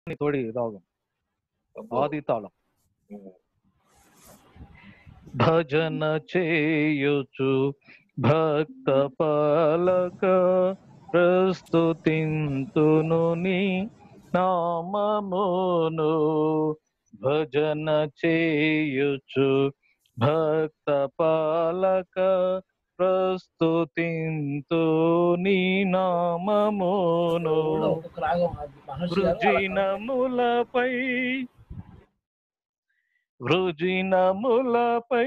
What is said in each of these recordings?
తోడి రాగం అబ్బో. ఆది తాళం ఉమ్. భజన చేయుచు భక్త పాలక ప్రస్తుతింతును నీ నామమును భజన చేయుచు భక్త పాలక ప్రస్తుతింతు నీ నామమును కూడా ఒక్కొక్క రాగం అది మహర్షి గారు అలా వృజినములపై వృజినములపై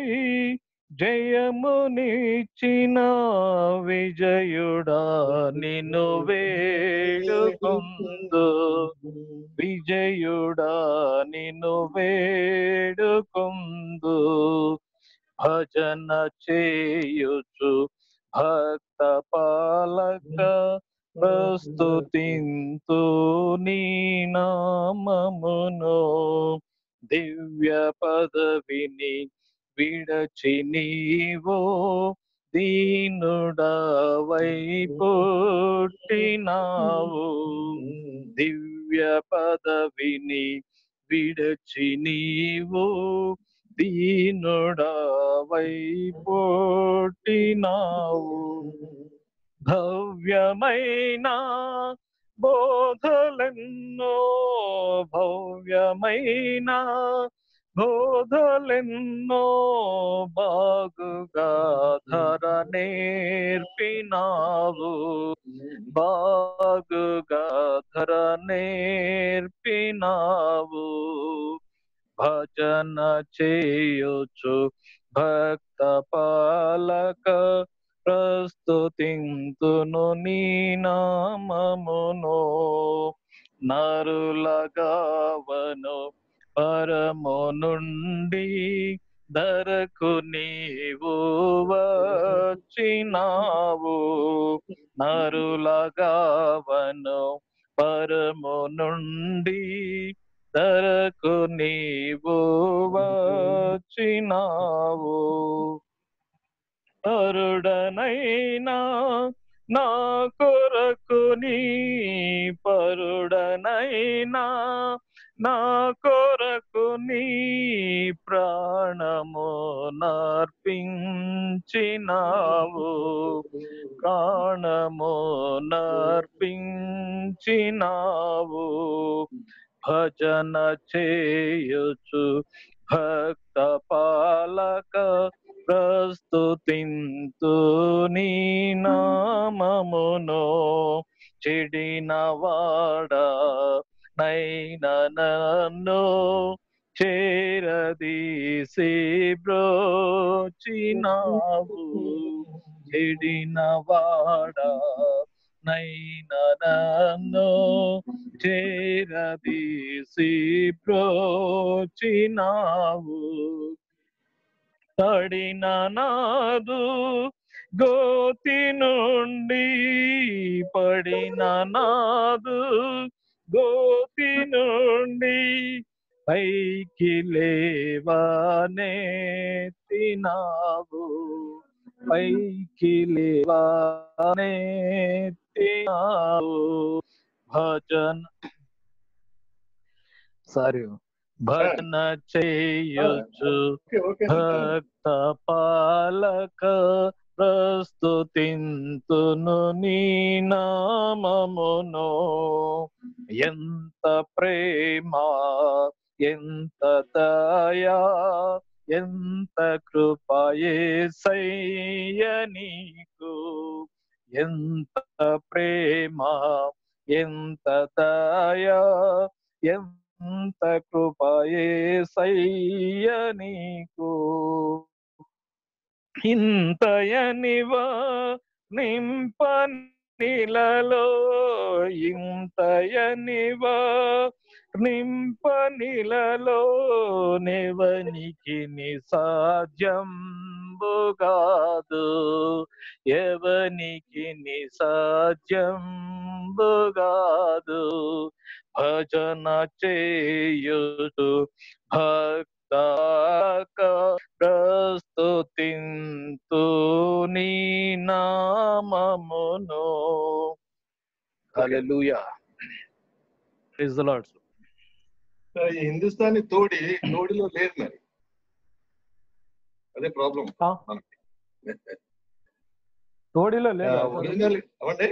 జయమునిచ్చిన విజయుడా నిన్ను వేడుకొందు విజయుడా నిన్ను వేడుకొందు భజన చేయుచు భక్త పాలక ప్రస్తుతింతు నీ నామమును దివ్య పదవిని విడచి నీవో దీనుడవై పుట్టినావు దివ్య పదవిని విడచి నీవు దీనుడవై పుట్టినావు భవ్యమైన బోధలెన్నో భవ్యమైన బోధలెన్నో బాగుగా ధర నేర్పినావు బాగుగా ధర నేర్పినావు భజన చేయుచు భక్త పాలక ప్రస్తుతింతును నీ నామమును నరులగావను పరము నుండి ధరకు నీవు వచ్చినావు నరులగావను పరము నుండి ధరకు నీవు వచ్చినావు పరుడనైనా నా కొరకు నీ పరుడనైనా నా కొరకు నీ ప్రాణము నర్పించినావు ప్రాణము నర్పించినావు భజన చేయుచు భక్త పాలక ప్రస్తుతింతు నీ నామమును చెడిన వాడ నైన నన్ను చేరదీసి బ్రోచినావు చెడిన వాడ నైన నన్ను చేరదీసి బ్రోచినావు పడిన నాదు గోతి నుండి పడిన నాదు గోతి నుండి పైకి లేవానే తినావు పైకి లేవానే తినావు భజన సారీ భజన చేయొచ్చు ఓకే ఓకే భక్త పాలక ప్రస్తుతింతును నీ నామమును ఎంత ప్రేమ ఎంత దయా ఎంత కృపయేసయ్య నీకు ఎంత ప్రేమ ఎంత దయా ఎంత కృపయేసయ్య నీకు ఇంతయనివా నింపనిలలో ఇంతయనివా నింపనిలలో నెవనికి నిసాధ్యం బుగాదు ఎవనికి నిసాధ్యం బుగాదు భజన చేయుచు భక్త ప్రస్తుతింతు నీ నామమును హల్లెలూయా ప్రైజ్ ద లార్డ్ మరి ఈ హిందుస్థానీ తోడి తోడిలో లేదు మరి అదే ప్రాబ్లం ఆ. మనకి తోడిలో లేదు అసలు. ఒరిజినల్ అవండి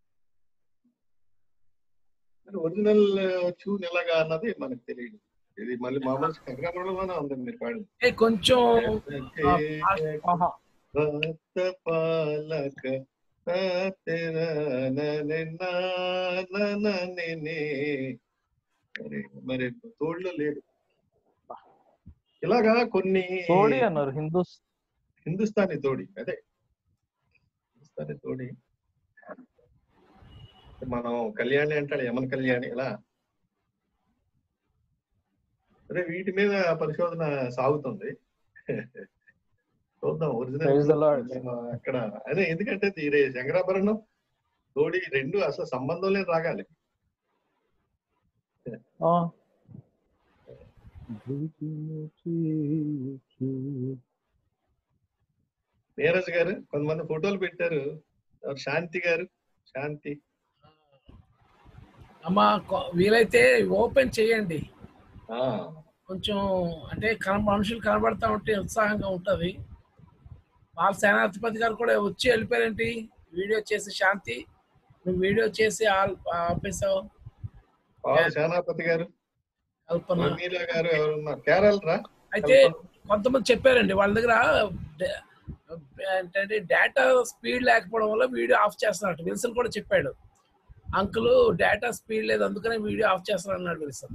ఒరిజినల్ ట్యూన్ ఎలాగా అన్నది మనకు తెలియదు ఇది మళ్ళీ మామూలు కనకాంబరంలోనే ఉంది మీరు పాడింది ఏ కొంచెం ఆహా. భక్త పాలక మరి మరి తోడులో లేదు ఇలాగా కొన్ని తోడి అన్నారు హిందూస్ హిందుస్థానీ తోడి అదే హిందుస్థానీ తోడి మనం కళ్యాణి అంటాడు యమన్ కళ్యాణి ఇలా అదే వీటి మీద పరిశోధన సాగుతుంది చూద్దాం Praise the Lord. ఒరిజినల్ అక్కడ అదే ఎందుకంటే ఇది శంకరాభరణం తోడి రెండు అసలు సంబంధం లేని రాగాలి ఆ. నీరజ్ గారు కొంతమంది ఫోటోలు పెట్టారు ఎవరు శాంతి గారు శాంతి అమ్మా కొ- వీలైతే ఓపెన్ చేయండి ఆ కొంచెం అంటే కన మనుషులు కనబడతా ఉంటే ఉత్సాహంగా ఉంటుంది వాళ్ళ సేనాధిపతి గారు కూడా వచ్చి వెళ్ళిపోయారేంటి వీడియో చేసి శాంతి నువ్వు వీడియో చేసి ఆల్- ఆపేసావు పవన్ సేనాపతి గారు కల్పన రమీలా గారు ఎవరున్నారు కేరళ రా అయితే కొంతమంది చెప్పారండి వాళ్ళ దగ్గర డ- ఏంటంటే డేటా స్పీడ్ లేకపోవడం వల్ల వీడియో ఆఫ్ చేస్తున్నట్టు విల్సన్ కూడా చెప్పాడు అంకుల్ డేటా స్పీడ్ లేదు అందుకనే వీడియో ఆఫ్ చేస్తాను అన్నాడు విల్సన్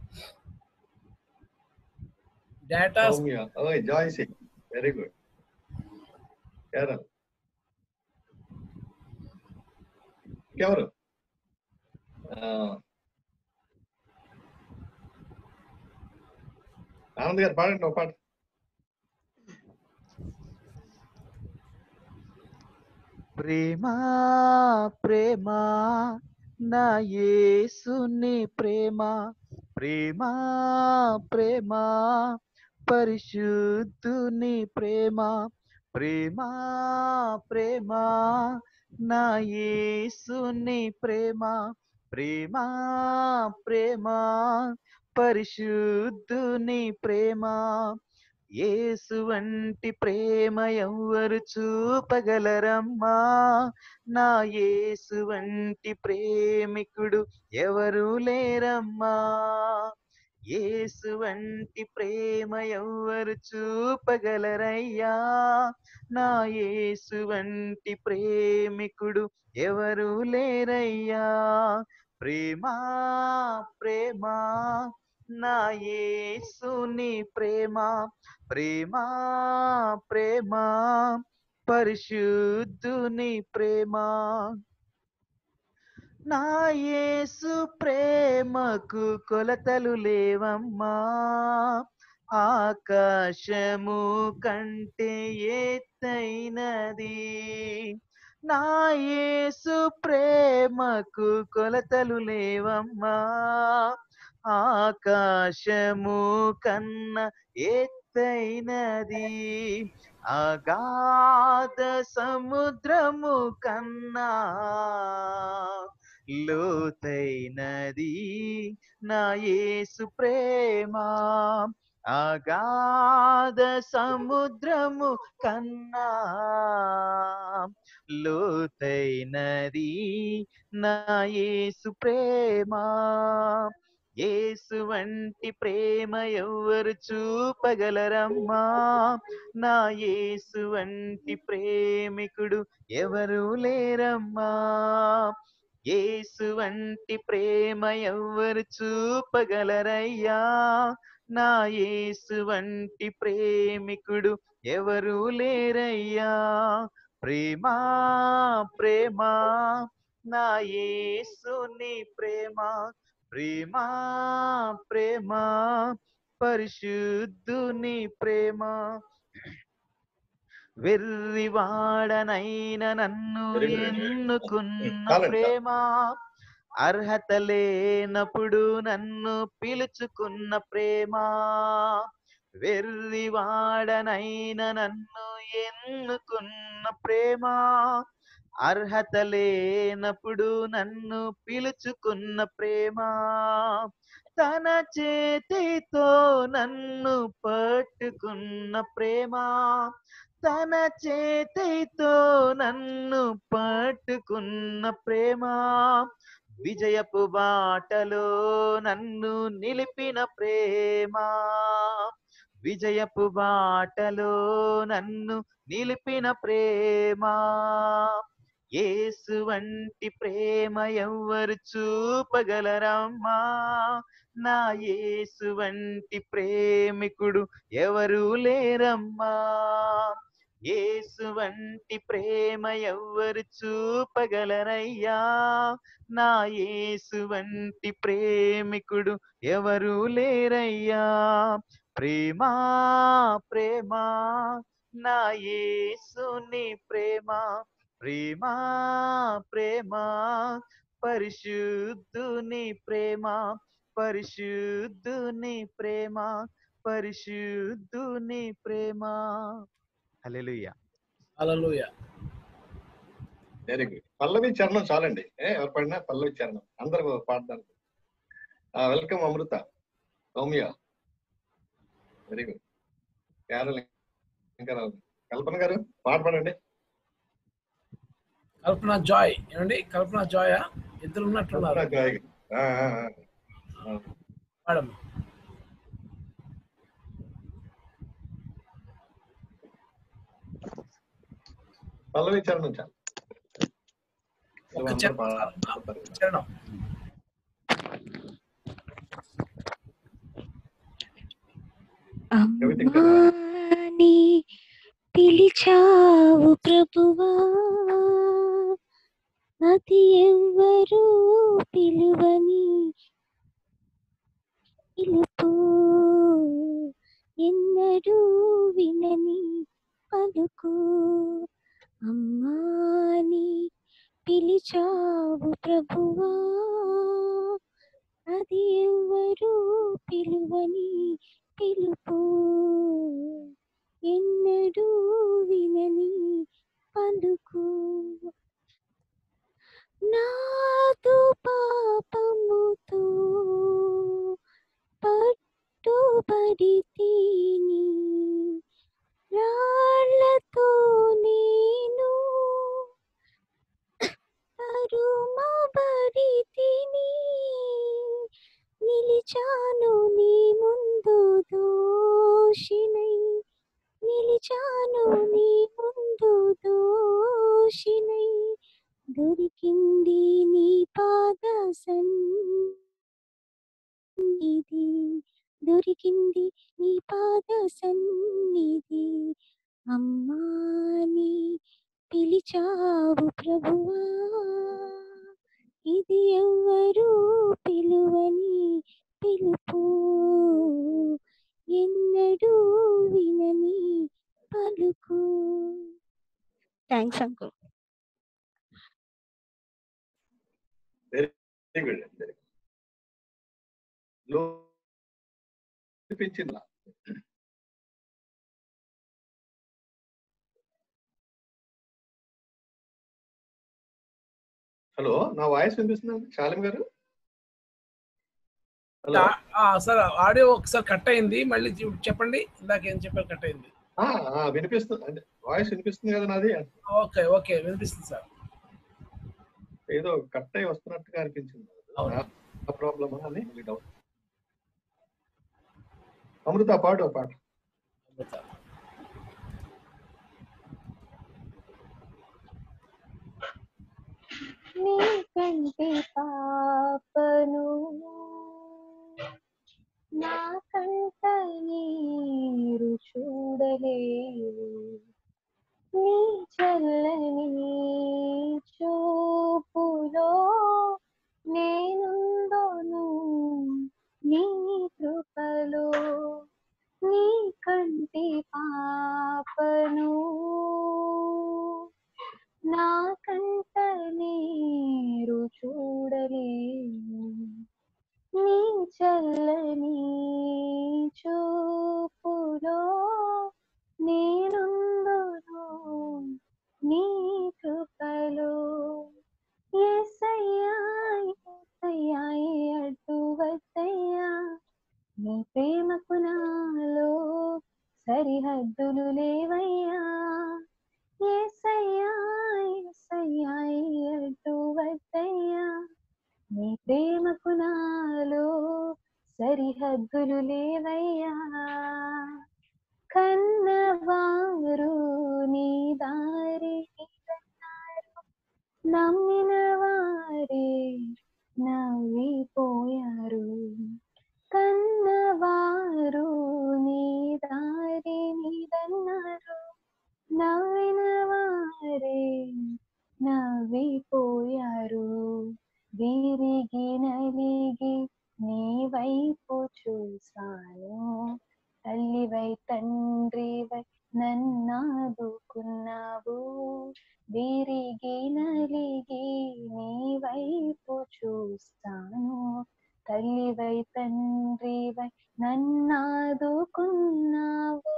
డేటా సౌమ్య ఓ Joy Singh very good Kerala ఇంకెవరు ఆ, ఆనంద్ గారు పాడండి ఒక పాట ప్రేమ ప్రేమ నా యేసుని ప్రేమ ప్రేమ ప్రేమ పరిశుద్ధుని ప్రేమ ప్రేమ ప్రేమ నా యేసుని ప్రేమ ప్రేమ ప్రేమ పరిశుద్ధుని ప్రేమ యేసు వంటి ప్రేమ ఎవ్వరు చూపగలరమ్మా నా యేసు వంటి ప్రేమికుడు ఎవరు లేరమ్మా యేసు వంటి ప్రేమ ఎవ్వరు చూపగలరయ్యా నా యేసు వంటి ప్రేమికుడు ఎవరు లేరయ్యా ప్రేమ ప్రేమ నా యేసుని ప్రేమ ప్రేమ ప్రేమ పరిశుద్ధుని ప్రేమ నా యేసు ప్రేమకు కొలతలు లేవమ్మా ఆకాశము కంటే ఎత్తైనది నా యేసు ప్రేమకు కొలతలు లేవమ్మా ఆకాశము కన్న ఎత్తైనది అగాధ సముద్రము కన్నా లోతైనది నా యేసు ప్రేమ అగాధ సముద్రము కన్నా లోతైనది నా యేసు ప్రేమ యేసు వంటి ప్రేమ ఎవ్వరు చూపగలరమ్మా నా యేసు వంటి ప్రేమికుడు ఎవరు లేరమ్మా యేసు వంటి ప్రేమ ఎవ్వరు చూపగలరయ్యా నా యేసు వంటి ప్రేమికుడు ఎవరు లేరయ్యా ప్రేమ ప్రేమ నా యేసుని ప్రేమ ప్రేమ ప్రేమ పరిశుద్ధుని ప్రేమ వెర్రివాడనైన నన్ను Very good, very good. ఎన్నుకున్న చాలండి, ప్రేమ అర్హత లేనప్పుడు నన్ను పిలుచుకున్న ప్రేమ వెర్రివాడనైన నన్ను ఎన్నుకున్న ప్రేమ అర్హత లేనప్పుడు నన్ను పిలుచుకున్న ప్రేమ తన చేతితో నన్ను పట్టుకున్న ప్రేమ తన చేతితో నన్ను పట్టుకున్న ప్రేమ విజయపు బాటలో నన్ను నిలిపిన ప్రేమ విజయపు బాటలో నన్ను నిలిపిన ప్రేమ యేసు వంటి ప్రేమ ఎవ్వరు చూపగలరమ్మా నా యేసు వంటి ప్రేమికుడు ఎవరు లేరమ్మా యేసు వంటి ప్రేమ ఎవ్వరు చూపగలరయ్యా నా యేసు వంటి ప్రేమికుడు ఎవరు లేరయ్యా ప్రేమ ప్రేమ నా యేసుని ప్రేమ ప్రేమ ప్రేమ పరిశుద్ధుని ప్రేమ పరిశుద్ధుని ప్రేమ పరిశుద్ధుని ప్రేమ హల్లెలూయా హల్లెలూయా వెరీ గుడ్ పల్లవి చరణం చాలండి ఏ, ఎవరు పడినా పల్లవి చరణం అందరూ పాడతాను welcome Amrita Soumya very good Kerala ఇంకా రావు. కల్పన గారు పాట పాడండి కల్పన జాయ్ ఏమండి కల్పన జాయా ఇద్దరు ఉన్నట్టున్నారు కల్పన జాయ్. ఆ, ఆ, ఆ. ఆ. మేడం పల్లవి చరణం చాలు ఒక అందరూ చరణం పాడతారు. చరణం Everything can అమ్మాని పిలిచావు ప్రభువా అది ఎవ్వరు పిలువని పిలుపు ఎన్నడూ వినని పలుకు అమ్మాని పిలిచావు ప్రభువా అది ఎవ్వరు పిలువని పిలుపు ఎన్నడూ వినని పలుకు నాదు పాపముతో పట్టుబడి తిని రాళ్లతో నేను తరుమబడి తిని నిలిచాను నీ ముందు దోషినై నిలిచాను నీ ముందు దోషినై దొరికింది నీ పాద సన్నిధి దొరికింది నీ పాద సన్నిధి అమ్మాని పిలిచావు ప్రభువా ఇది ఎవ్వరు పిలువని పిలుపు ఎన్నడూ వినని పలుకు thanks uncle very good very good వినిపించిందా హలో నా వాయిస్ వినిపిస్తుందండి శాలిం గారు హలో సార్ ఆడియో ఒకసారి కట్ అయింది మళ్ళీ చూ- చెప్పండి ఇందాక ఏం చెప్పారు కట్ అయింది ఆ, ఆ, వినిపిస్తుంది అంటే వాయిస్ వినిపిస్తుంది కదా నాది ఓకే ఓకే వినిపిస్తుంది సార్ ఏదో కట్ అయి వస్తున్నట్టుగా అనిపించింది అవును. ప్రాబ్లమా అని డౌట్ అమృత పాడు ఆ పాట అమృత. నీకంటే పాపను నా కంట నీరు చూడలేవు నీ చల్లని చూపులో నేనుందోను నీ కృపలో నీ నీ ప్రేమకు నాలో సరిహద్దులు లేవయ్యా ఏసయ్యా ఏసయ్యా అడ్డు వద్దయ్యా నీ ప్రేమకు నాలో సరిహద్దులు లేవయ్యా కన్నవారు నీ దారి నీదన్నారు. నమ్మిన వారే నవ్విపోయారు కన్నవారు నీ దారి నీదన్నారు నవ్విన వారే నవ్విపోయారు విరిగి నలిగి నీ వైపు చూశాను తల్లివై తండ్రివై నన్నాదుకున్నావు విరిగి నలిగి నీ వైపు చూస్తాను తల్లివై తండ్రివై నన్నాదుకున్నావు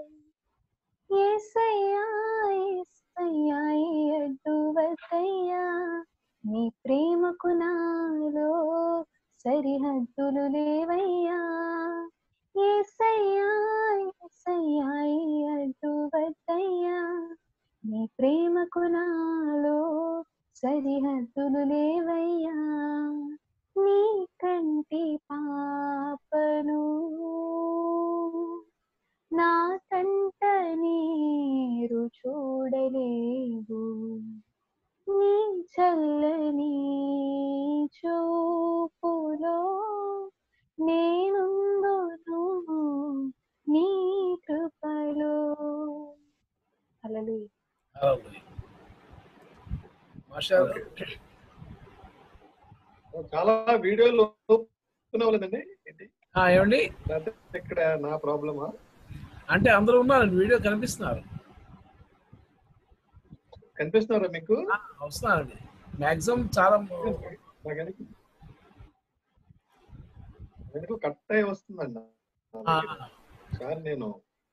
ఏసయ్యా ఏసయ్యా అడ్డు వద్దయ్యా నీ ప్రేమకు నాలో సరిహద్దులు లేవయ్యా ఏసయ్యా ఏసయ్యా అడ్డు వద్దయ్యా నీ ప్రేమకు నాలో సరిహద్దులు లేవయ్యా నీ కంటి పాపను నా కంట నీరు చూడలేవు నీ చల్లని చూపులో నేనుందును నీ కృపలో హల్లెలూయా Hallelujah. మాస్టర్ చాలా వీడియోలు ఓపెన్ అవ్వలేదండి ఏంటి ఆ, ఏమండి లేకపోతే ఇక్కడ నా ప్రాబ్లమా అంటే అందరూ ఉన్నారండి వీడియో కనిపిస్తున్నారు కనిపిస్తున్నారా మీకు ఆ, వస్తున్నారండి మాక్సిమం చాలా నాకు ఎందుకు ఎందుకు కట్ అయి వస్తుందండి నా ఆ, దగ్గర. సార్ నేను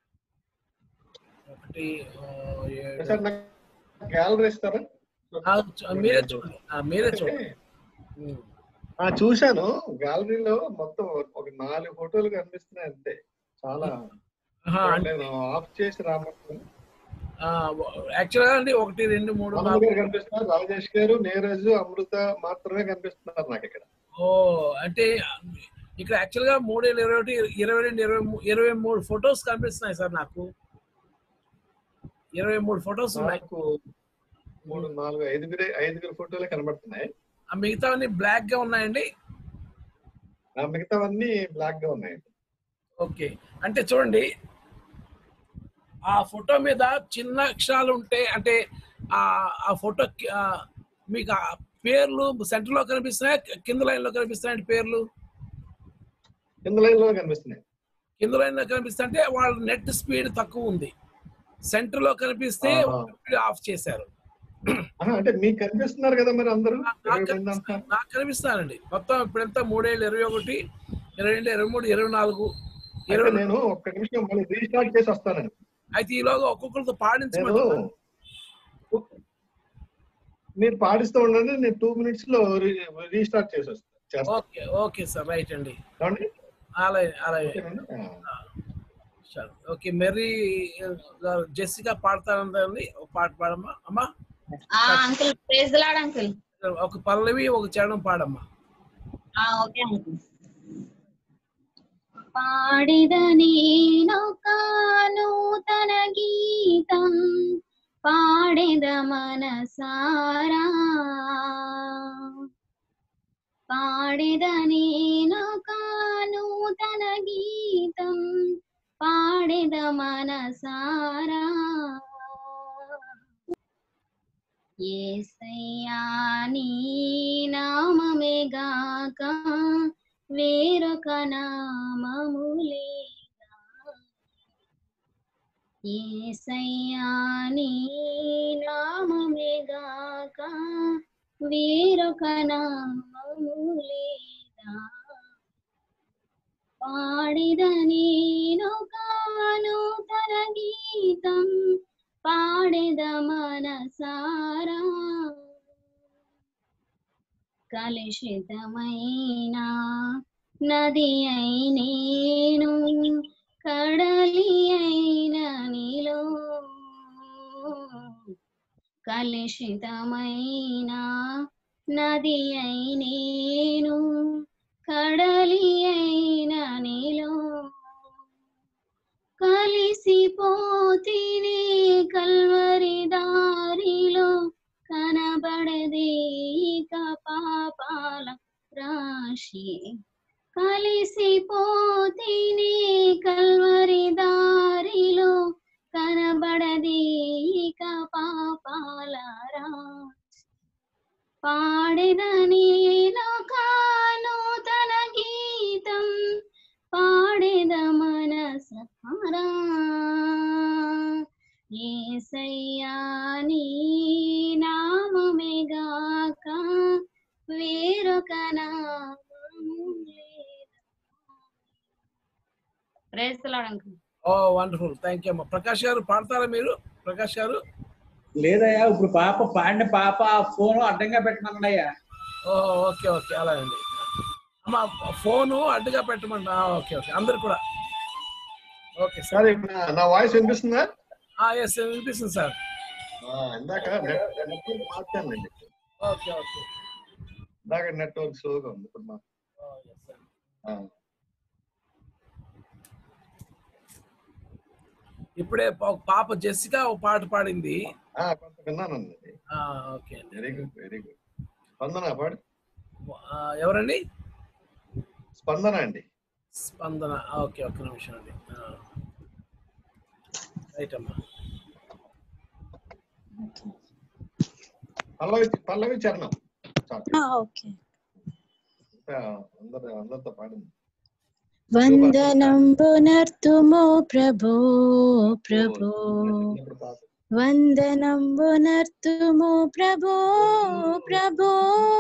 ఒకటి ఆ, ఏడు. సార్ నాకు గ్యాలరీ ఇస్తారా ఆ, చూ- మీరే చూడండి ఆ, మీరే చూడండి ఉమ్. ఆ చూశాను గ్యాలరీలో మొత్తం ఒక నాలుగు ఫోటోలు కనిపిస్తున్నాయి అంతే చాలా ఆహా, అంటే నేను ఆఫ్ చేసి రామంటున్నాను యాక్చువల్గా అండి ఒకటి రెండు మూడు రాము నాలుగు గారు కనిపిస్తున్నారు రాజేష్ గారు నీరజ్ అమృత మాత్రమే కనిపిస్తున్నారు నాకు ఇక్కడ ఓ అంటే ఇక్కడ యాక్చువల్గా మూడు వేల ఇరవై ఒకటి ఇరవై రెండు ఇరవై మూ- ఇరవై మూడు ఫొటోస్ కనిపిస్తున్నాయి సార్ నాకు ఇరవై మూడు ఫొటోస్ ఉన్నాయి నాకు మూడు నాలుగు ఐదుగురే ఐదుగురు ఫోటోలే కనబడుతున్నాయి ఆ మిగతావన్నీ బ్లాక్ గా ఉన్నాయండి ఆ మిగతావన్నీ బ్లాక్ గా ఉన్నాయి ఓకే అంటే చూడండి ఆ ఫోటో మీద చిన్న అక్షరాలు ఉంటే అంటే ఆ ఆ ఫోటో కి- ఆ, మీకు ఆ పేర్లు సెంటర్ లో కనిపిస్తున్నాయి కింద లైన్ లో కనిపిస్తున్నాయండి పేర్లు కింద లైన్ లో కనిపిస్తున్నాయి కింద లైన్ లో కనిపిస్తుంటే వాళ్ళ నెట్ స్పీడ్ తక్కువ ఉంది సెంటర్ లో కనిపిస్తే ఆహా. ఆఫ్ చేశారు ఆహా, అంటే మీకు కనిపిస్తున్నారు కదా మరి అందరూ నాకు ఇరవై మంది కనిపిస్తా- అంతా నాకు కనిపిస్తానండి మొత్తం ఇప్పుడంతా మూడేళ్ళు ఇరవై ఒకటి ఇరవై రెండు ఇరవై మూడు ఇరవై నాలుగు అయితే ఇరవై నేను ఒక్క నిమిషం మళ్ళీ రీస్టార్ట్ చేసి వస్తానండి అయితే ఈలోగా ఒక్కొక్కరితో నేను పాడించమని మీరు పాడిస్తూ ఉండండి నేను టూ మినిట్స్ లో రీస్టార్ట్ చేసి వస్తాను చేస్తాను ఓకే ఓకే సార్ రైట్ అండి ఏమండి? అలాగే అలాగే ఓకేనండి? ఆ. సరే ఓకే మెర్రీ గారు జెస్సికా పాడతానండి ఒక పాట పాడమ్మా అమ్మా ఆ అంకుల్ ప్రైజ్ లాడ్ అంకుల్ ఒక పల్లవి ఒక చరణం పాడమ్మా ఆ ఓకే అంకుల్ పాడిద నేనొక నూతన గీతం పాడెద మనసారా పాడెద నేనొక నూతన గీతం పాడెద మనసారా ఏసయ్యా నీ నామమే గాక వేరొక నామము లేదా ఏసయ్యా నీ నామమే గాక వేరొక నామము లేదా పాడిద నేనొక నూతన గీతం పాడెద మనసారా కలుషితమైన నది అయినే కలుషితమైన నది అయి నేను కడలి అయిన నీలో కలిసిపోతిని కల్వరి దారిలో కనబడదే ఇక పాపాల రాశి కలిసిపోతిని కల్వరి దారిలో కనబడదే ఇక పాపాల రాశి పాడెదని నూతన గీతం పాడెద మనసరా ఏసయ్యా నీ నామమేగాక వేరొక నామం లేదు prize uncle oh wonderful thank you అమ్మా ప్రకాష్ గారు పాడతారా మీరు ప్రకాష్ గారు లేదయ్యా ఇప్పుడు పాప పాడిన పాప ఫోన్ అడ్డంగా పెట్టమన్నాడయ్యా ఓ ఓకే ఓకే అలాగండి అమ్మా ఫోను అడ్డుగా పెట్టమంట ఓకే ఓకే అందరు కూడా ఓకే సార్ సార్ ఇప్పుడు నా- నా వాయిస్ వినిపిస్తుందా ఎస్ వినిపిస్తుంది సార్ ఆ, ఇందాక నెట్ నెట్వర్క్ మార్చానండి ఓకే ఓకే ఇందాక నెట్వర్క్ స్లోగా ఉంది ఇప్పుడు మా ఆ, ఇప్పుడే ఒక పాప జెసికా ఒక పాట పాడింది ఆ, కొంత విన్నానండి ఆ, ఓకే అండి వెరీ గుడ్ వెరీ గుడ్ స్పందన పాడు ఆ, ఎవరండి స్పందన అండి స్పందన ఆ, ఓకే ఒక్క నిమిషం అండి రైట్ అమ్మా పల్లవి పల్లవి చరణం చాలు. ఓకే ఇంకా అందరు అందరితో పాడింది వందనంబునర్తుమో ప్రభో ప్రభో ఇప్పుడు పాడు. వందనంబునర్తుమో ప్రభో ప్రభో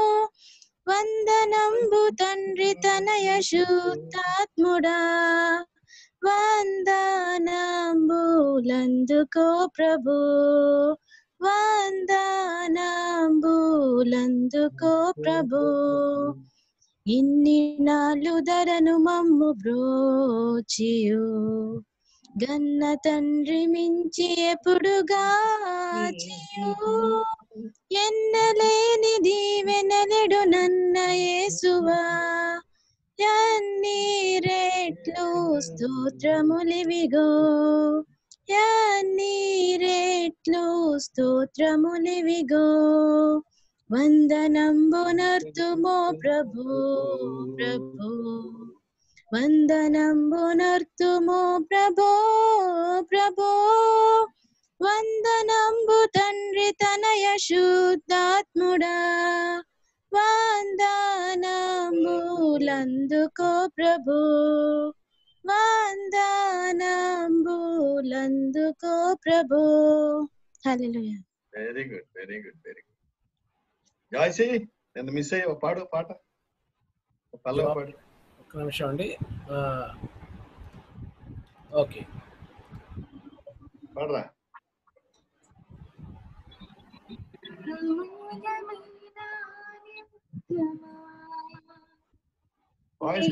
వందనంబు తండ్రి తనయ శుద్ధాత్ముడా వందనంబులందుకో ప్రభు వందనంబులందుకో ప్రభు ఇన్ని నాలు ధరను మమ్ము బ్రోచియు గన్న తండ్రి మించి ఎప్పుడుగా ఎన్నలేని దీవెనలెడు నన్న యేసువా ఎన్ని రెట్లు స్తోత్రములివిగో ఎన్ని రెట్లు స్తోత్రములివిగో వందనంబునర్తుమో ప్రభు ప్రభు వందనంబునర్తుమో ప్రభో ప్రభో వందనంబు తండ్రి తనయ శుద్ధాత్ముడా వందనంబులందుకో ప్రభు వందనంబులందుకో ప్రభు hallelujah very good very good very good Joicy నేను మిస్ అయ్యి ఒక పాడు పాట ఒక పల్లవి పాడు ఒక్క నిమిషం అండి ఆ, ఓకే పాడరా వాయిస్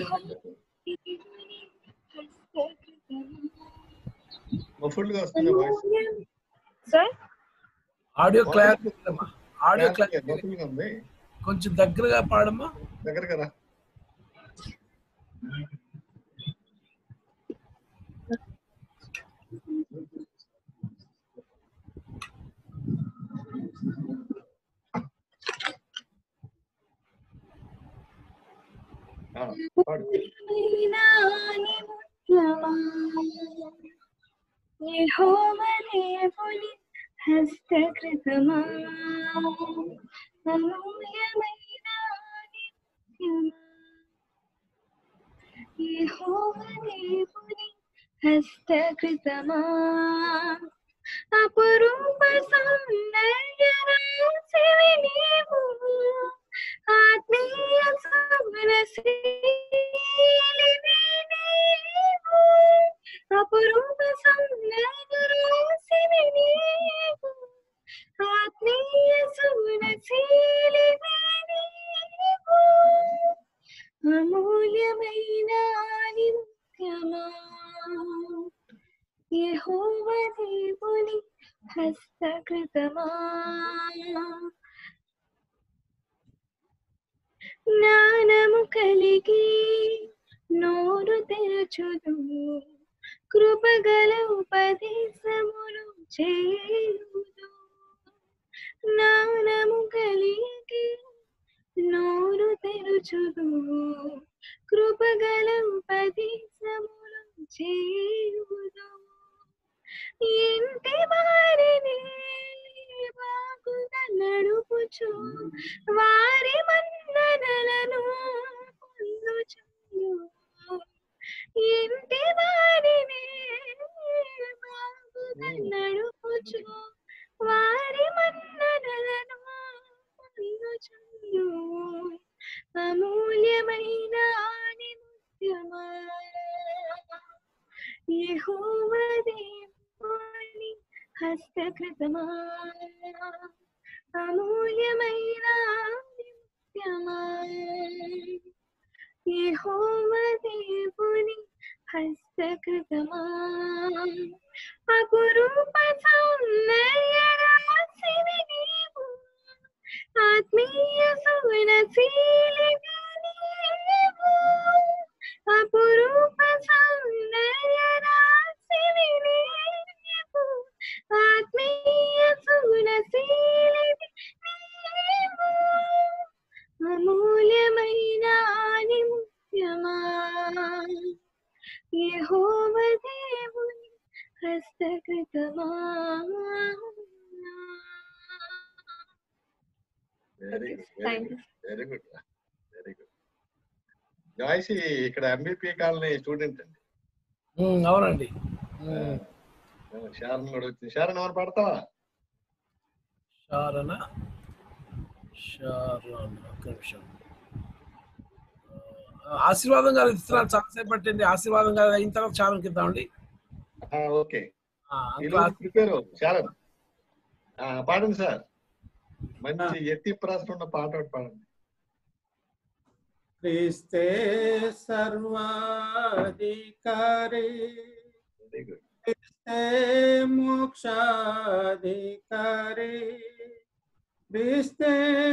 మఫుల్ గా వస్తుంది voice sir audio clarity audio clarity muffle గా ఉంది కొంచెం దగ్గరగా పాడమ్మా దగ్గర కదా ఆ, పాడు యెహోవదేవుని హస్తకృతమా అమూల్యమైన నిత్యమా యెహోవదేవుని హస్తకృతమా అపురూప సౌందర్య రాశివి నీవు ఆత్మీయ సమరశీలివి నీవు అపురూప సౌందర్య రాశివి నీవు ఆత్మీయ సమరశీలివి నీవు అమూల్యమైన నిత్యమా యెహోవా దేవుని హస్తకృతమా జ్ఞానము కలిగి నోరు తెరచుదు కృపగల ఉపదేశములు చేయుదు జ్ఞానము కలిగి నోరు తెరుచుదు కృపగల ఉపదేశములు చేయుదు ఇంటి వారిని బాగుగా నడుపుచు వారి మన్ననలను పొందుచుండు ఇంటి వారిని బాగుగా నడుపుచు వారి మన్ననలను పొందుచుండు అమూల్యమైన ఆని ముత్యమా యెహోవా దేవుని హస్తకృతమా అమూల్యమైన ఆని ముత్యమా యెహోవా దేవుని హస్తకృతమా అపురూప సౌందర్య రాశివి నీవు ఆత్మీయ సువనశీలివి నీవు అపురూప సౌందర్య రాశివి నీవు ఆత్మీయ సువనశీలివి నీవు అమూల్యమైన ఆని ముత్యమా యెహోవ దేవుని హస్తకృతమా very good very Thank good very good very good Joicy ఇక్కడ ఎంబీపీ కాలనీ స్టూడెంట్ అండి ఉమ్, అవునండి ఉమ్, శారణ కూడా వచ్చింది శారణ ఎవరు పడతావా శారణ శారణ ఒక్క నిమిషం ఆ, ఆశీర్వాదం గారు ఇస్తున్నాను చాలాసేపు పట్టింది ఆశీర్వాదం గారు అయిన తర్వాత చాలా కిద్దామండి ఓకే ఆ, ఈ అంకుల్ రోజు ప్రిపేర్ శారణ ఆ, పాడండి సార్ మంచి ఎత్తి ప్రాసన ఉన్న పాట ఒకటి పాడండి క్రీస్తే సర్వాధికారి వెరీ గుడ్ క్రీస్తే మోక్షాధికారి క్రీస్తే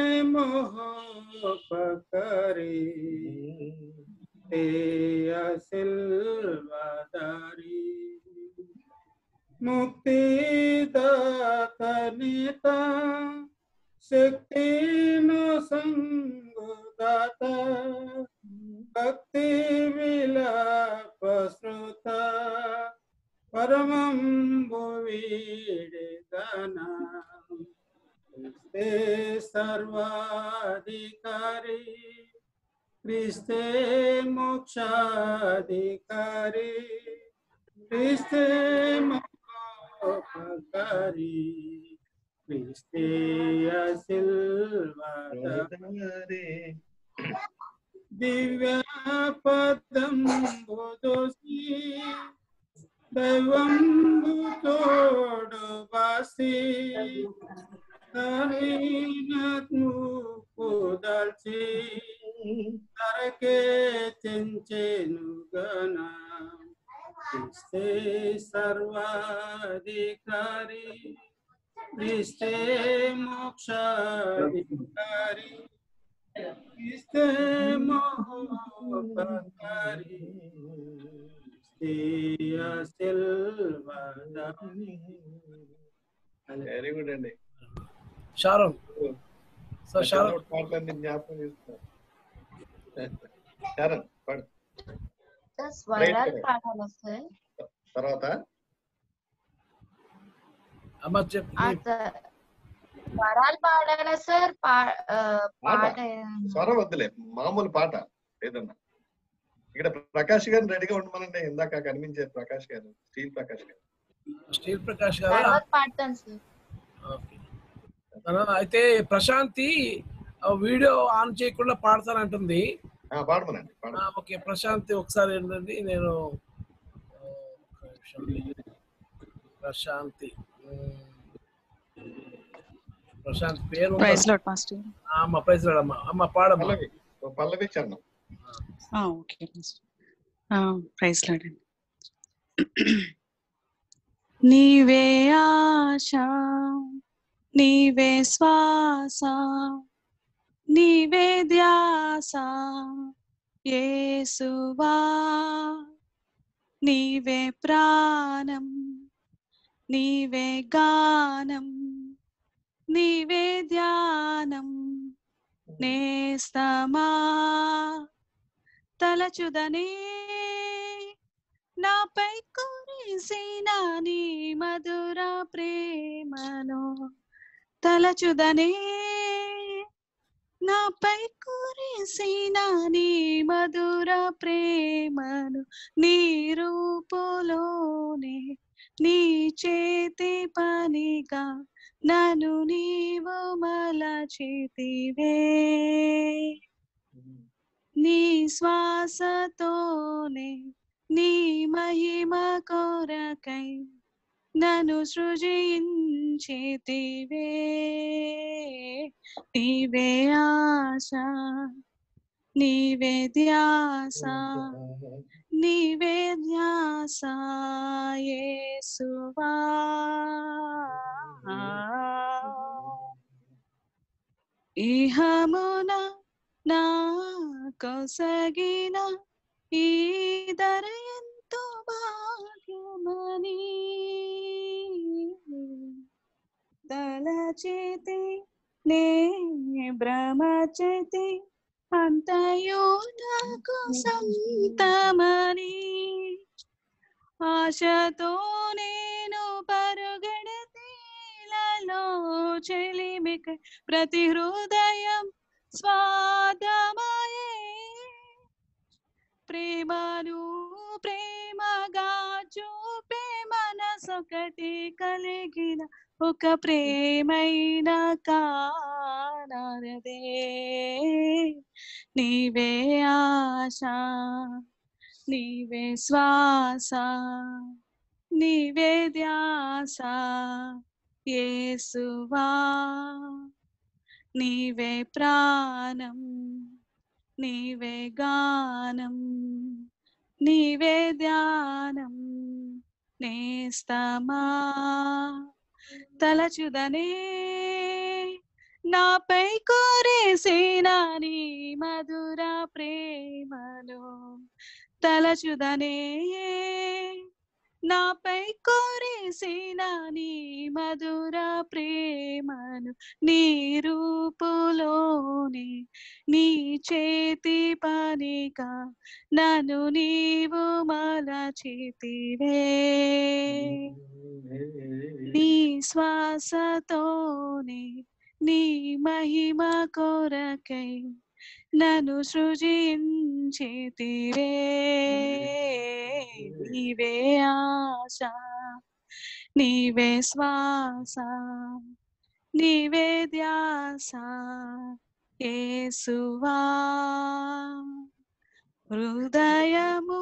మహోపకారి తేయ సిల్వదారి ముక్తిదాతనిత శక్తిను సంగుదాత భక్తి విలాప శృత పరమంబు వీడెదన క్రిస్తే సర్వాధికారి క్రిస్తే మోక్షాధికారి క్రిస్తే మోపకారి క్రిస్తే సిల్వద దివ్య పదం బోధోసి దైవంబు తోడు బాసి తరీనత్ను కుదల్చి తరకే చెంచెను గణ క్రిస్తే సర్వాధికారి క్రిస్తే మోక్షాధికారి క్రిస్తే మహోపకారి క్రిస్తీయ సిల్వదారి వెరీ గుడ్ అండి షారోన్ సో షారోన్ పాటలన్నీ జ్ఞాపకం చేస్తున్నారు శారణ పాడు స్వరాలు పాడాలా సార్ తర్వాత అమ్మ చెప్పు ఆ సార్ స్వరాలు పాడాలా సార్ పా- ఆ, పాట. పాట స్వరం వద్దులే మామూలు పాట ఏదన్నా ఇక్కడ ప్రకాష్ గారిని రెడీగా ఉండమనండి ఇందాక కనిపించారు ప్రకాష్ గారు స్టీల్ ప్రకాష్ గారు స్టీల్ ప్రకాష్ గారా తర్వాత పాడతాను సార్ ఓకే. తన- అయితే ప్రశాంతి ఆ వీడియో ఆన్ చేయకుండా పాడతానంటుంది ఆ, పాడమనండి ఆ, పాడమని ఓకే ప్రశాంతి ఒకసారి ఏంటండి నేను ఆ, ఒక్క నిమిషం. ప్రశాంతి ఉమ్. ప్రశాంతి పేరు ఉందా? ప్రైజ్ లాడ్ మాస్టర్ ఆ, అమ్మ ప్రైజ్ లాడ్ అమ్మ అమ్మ పాడమ్మ పల్లవి ఓ పల్లవి చరణం ఓకే మాస్టర్ ప్రైజ్ లాడ్ అండి నీవే ఆశ నీవే శ్వాస నీవే ధ్యాస యేసువా నీవే ప్రాణం నీవే గానం నీవే ధ్యానం నేస్తమా తలచుదనే నాపై కురిసిన నీ మధుర ప్రేమను తలచుదనే నాపై కురిసిన నీ మధుర ప్రేమను నీ రూపులోనే నీ చేతి పనిగా నన్ను నీవు మలచితివే నీ శ్వాసతోనే నీ మహిమ కొరకై నన్ను సృజించితివే నీవే ఆశ నీవే ధ్యాస నీవే ధ్యాస యేసువా ఇహమున నా కొసగిన ఈ ధర ఎంతో భాగ్యమని తలచేతి నే భ్రమచేతి అంతయో నాకు సంతమని ఆశతో నేను పరుగెడతీలలో చెలిమిక ప్రతి హృదయం స్వాదమయే ప్రేమను ప్రేమగా చూపే మనసొకటి కలిగిన ఒక ప్రేమైన కానదే నీవే ఆశ నీవే శ్వాస నీవే ధ్యాస యేసువా నీవే ప్రాణం నీవే గానం నీవే ధ్యానం నేస్తమా తలచుదనే నాపై కోరేసిన నీ మధుర ప్రేమను తలచుదనే నాపై కోరేసిన నీ మధుర ప్రేమను నీ రూపులోనే నీ చేతి పనిగా నన్ను నీవు మలచితివే నీ శ్వాసతోనే నీ మహిమ కొరకై నన్ను సృజించితివే నీవే ఆశ నీవే శ్వాస నీవే ధ్యాస యేసువా హృదయము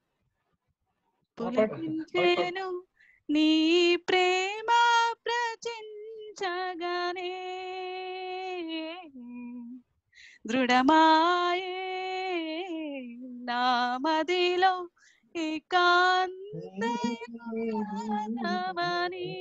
పులకించెను నీ ప్రేమ ప్రచించగనే దృఢమాయే నా మదిలో ఏకాంతమని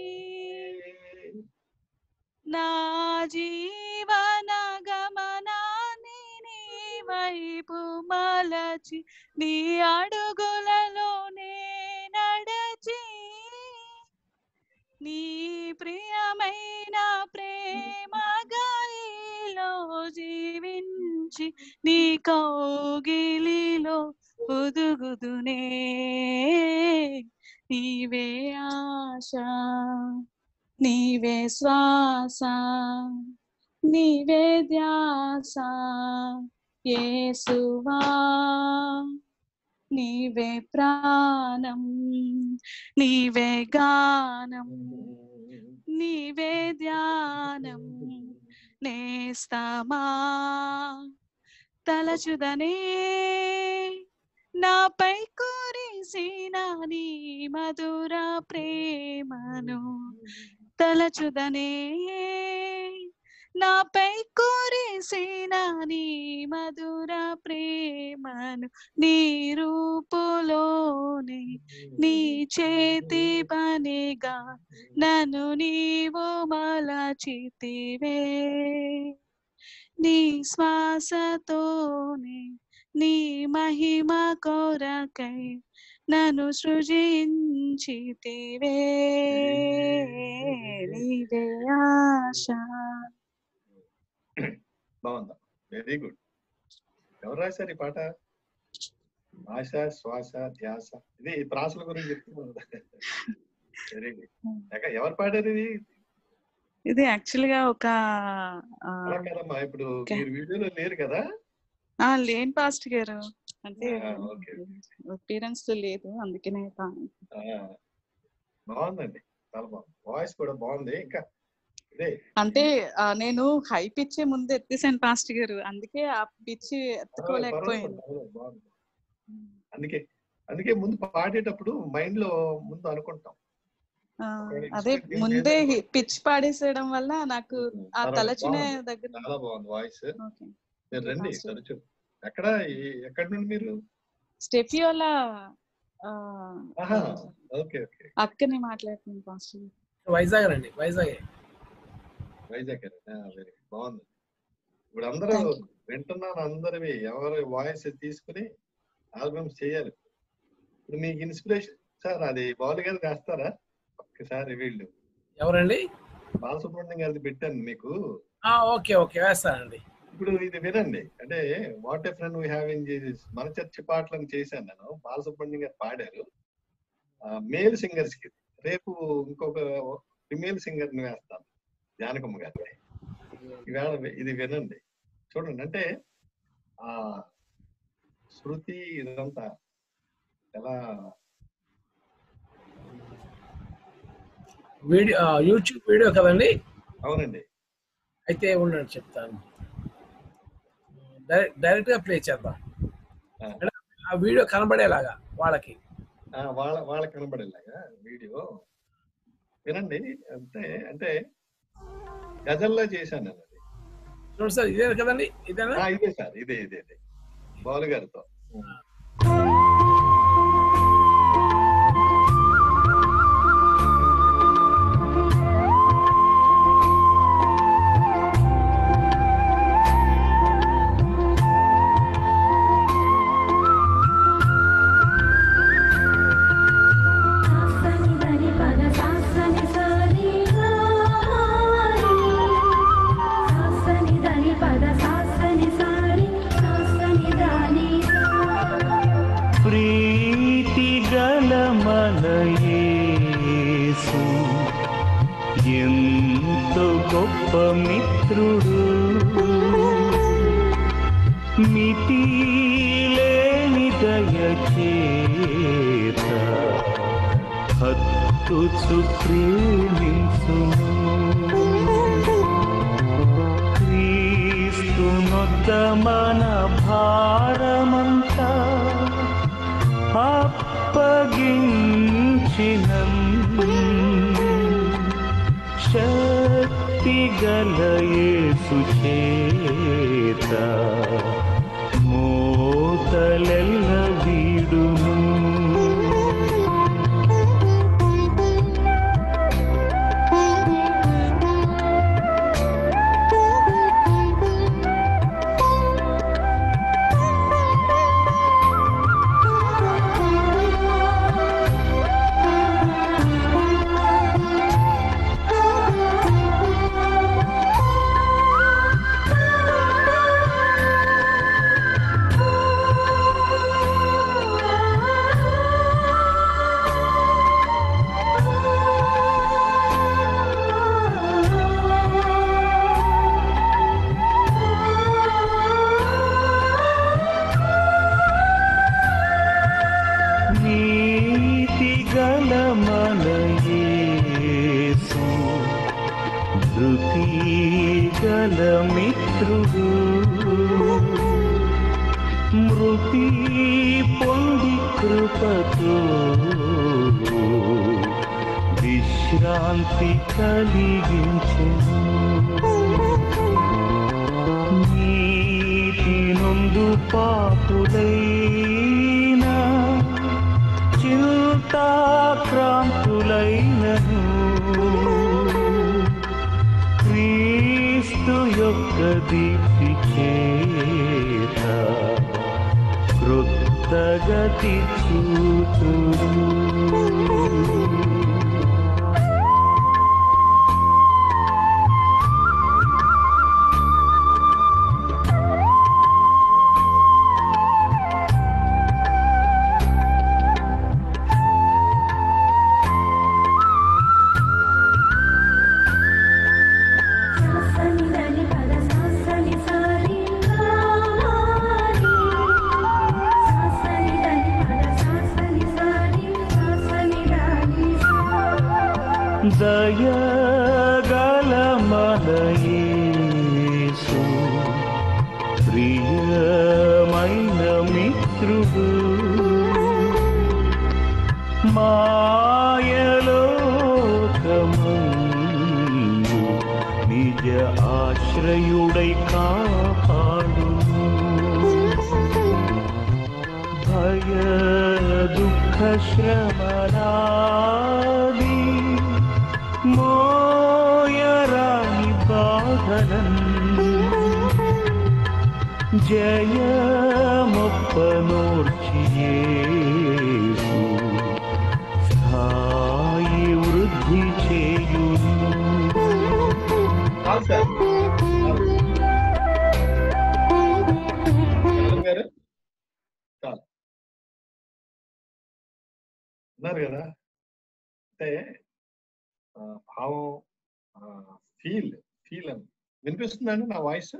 నా జీవన గమనాన్ని నీ వైపు మలచి నీ అడుగులలోనే నడచి నీ ప్రియమైన ప్రేమ గాలిలో జీవించి నీ కౌగిలిలో ఒదుగుదునే నీవే ఆశ నీవే శ్వాస నీవే ధ్యాస యేసువా నీవే ప్రాణం నీవే గానం నీవే ధ్యానం నేస్తమా తలచుదనే నాపై కురిసిన నీ మధుర ప్రేమను తలచుదనే నాపై కురిసిన నీ మధుర ప్రేమను నీ రూపులోనే నీ చేతి పనిగా నన్ను నీవు మలచితివే నీ శ్వాసతోనే నీ మహిమ కొరకై నన్ను సృజించితివే నీవే ఆశ బాగుందా వెరీ గుడ్ ఎవరు రాశారు ఈ పాట ఆశ శ్వాస ధ్యాస ఇది ప్రాసల గురించి చెప్తున్నాను వెరీ గుడ్ ఎవరు పాడారు ఇది ఇది యాక్చువల్ గా ఒక ఆ, అలా కదమ్మా ఇప్పుడు ఓకే. మీరు వీడియోలో లేరు కదా ఆ, లేని పాస్ట్ గారు అంటే ఆ, ఓకే అపీరెన్స్ లేదు అందుకనే పా- ఆ, బాగుందండి చాలా బాగుంది వాయిస్ కూడా బాగుంది ఇంకా ఇదే అంటే ఆ, నేను హై పిచ్చే ముందు ఎత్తేసాను పాస్ట్ గారు అందుకే ఆ పిచ్చి పర్వాలేదు, ఎత్తుకోలేకపోయాను పర్వాలేదు, బాగుంది అందుకే అందుకే ముందు పాడేటప్పుడు మైండ్ లో ముందు అనుకుంటాం ఆ, ఒకవేళ అదే instrument ఏం ముందే లేదనుకో. పిచ్ పాడేసేయడం వల్ల నాకు ఆ పర్వాలేదు, తలచునే బాగుంది. దగ్గర చాలా బాగుంది వాయిస్ ఓకే మీరు రండి Master. తరచు ఎక్కడ ఈ- ఎక్కడి నుండి మీరు స్టెఫియోలా ఆ, ఆహా ఓకే ఓకే అక్కని మాట్లాడుతున్నాను పాస్టర్ గారు. వైజాగ్ రండి వైజాగ్ వైజాగ్ వెరీ బాగుంది ఇప్పుడు అందరూ Thank you. వింటున్నాను అందరివి ఎవరి వాయిస్ తీసుకుని ఆల్బమ్స్ చేయాలి ఇప్పుడు మీకు ఇన్స్పిరేషన్ సార్ అది బాలు గారు వేస్తారా ఒక్కసారి వీళ్ళు ఎవరండి బాలసుబ్రహ్మణ్యం గారిది పెట్టాను మీకు ఆ, ఓకే ఓకే వేస్తానండి ఇప్పుడు ఇది వినండి అంటే what a friend we having మన చర్చి పాటలను చేశాను నేను బాలసుబ్రహ్మణ్యం గారు పాడారు మేల్ సింగర్స్ కి రేపు ఇంకొక ఫిమేల్ సింగర్ ని వేస్తాను జానకమ్మ గారిని ఇవాళ ఇది వినండి చూడండి అంటే ఆ శృతి ఇదంతా ఎలా వీడియో యూట్యూబ్ వీడియో కదండి అవునండి అయితే ఉండండి చెప్తాను డైరెక్ట్ డైరెక్ట్ గా ప్లే చేద్దాం ఆ. అంటే ఆ వీడియో కనబడేలాగా వాళ్ళకి ఆ, వాళ్ళ వాళ్ళ కనబడేలాగా వీడియో వినండి అంటే అంటే గజల్లా చేశాను నేను అది చూడండి సార్ ఇదే కదండి ఇదేనా ఆ, ఇదే సార్ ఇదే ఇదే ఇదే బాలు గారితో సాసని దని పద సాసని సరి సాసని దని పద సాసని సరి సాసని దని ప్రీతి గల మన యేసు ఎంతో గొప్ప మిత్రుడు మితిలేని దయచేత హత్తుచు ప్రేమించును క్రీస్తునొద్ద మన భారమంతా అప్పగించిన శక్తి గల యేసు చేత మోతలెల్ల వీడును నీతి గల మన యేసు ధృతి గల మిత్రుడు మృతి పొంది కృపతో విశ్రాంతి కలిగించను పాపులైనా చింతాక్రాంతులైనను క్రీస్తు యొక్క దీప్తి చేత కృతగతి చూచుడు సాసని దని పద సాసని సారి సారి సాసని దని పద సాసని సారి సాసని దని దయగల మనయేసు ప్రియమైన మిత్రుడు మాయలోకమందు నిజ ఆశ్రయుడై కాపాడు భయ దుఃఖ శ్రమరాది మోయరాని బాధలన్ జయమొప్పనోర్చియేసు స్థాయి వృద్ధి చేయును చాలు సార్ చాలు గారు చాలు ఉన్నారు కదా అంటే ఆ, భావం ఫీల్ ఫీల్ అని వినిపిస్తుందండి నా వాయిస్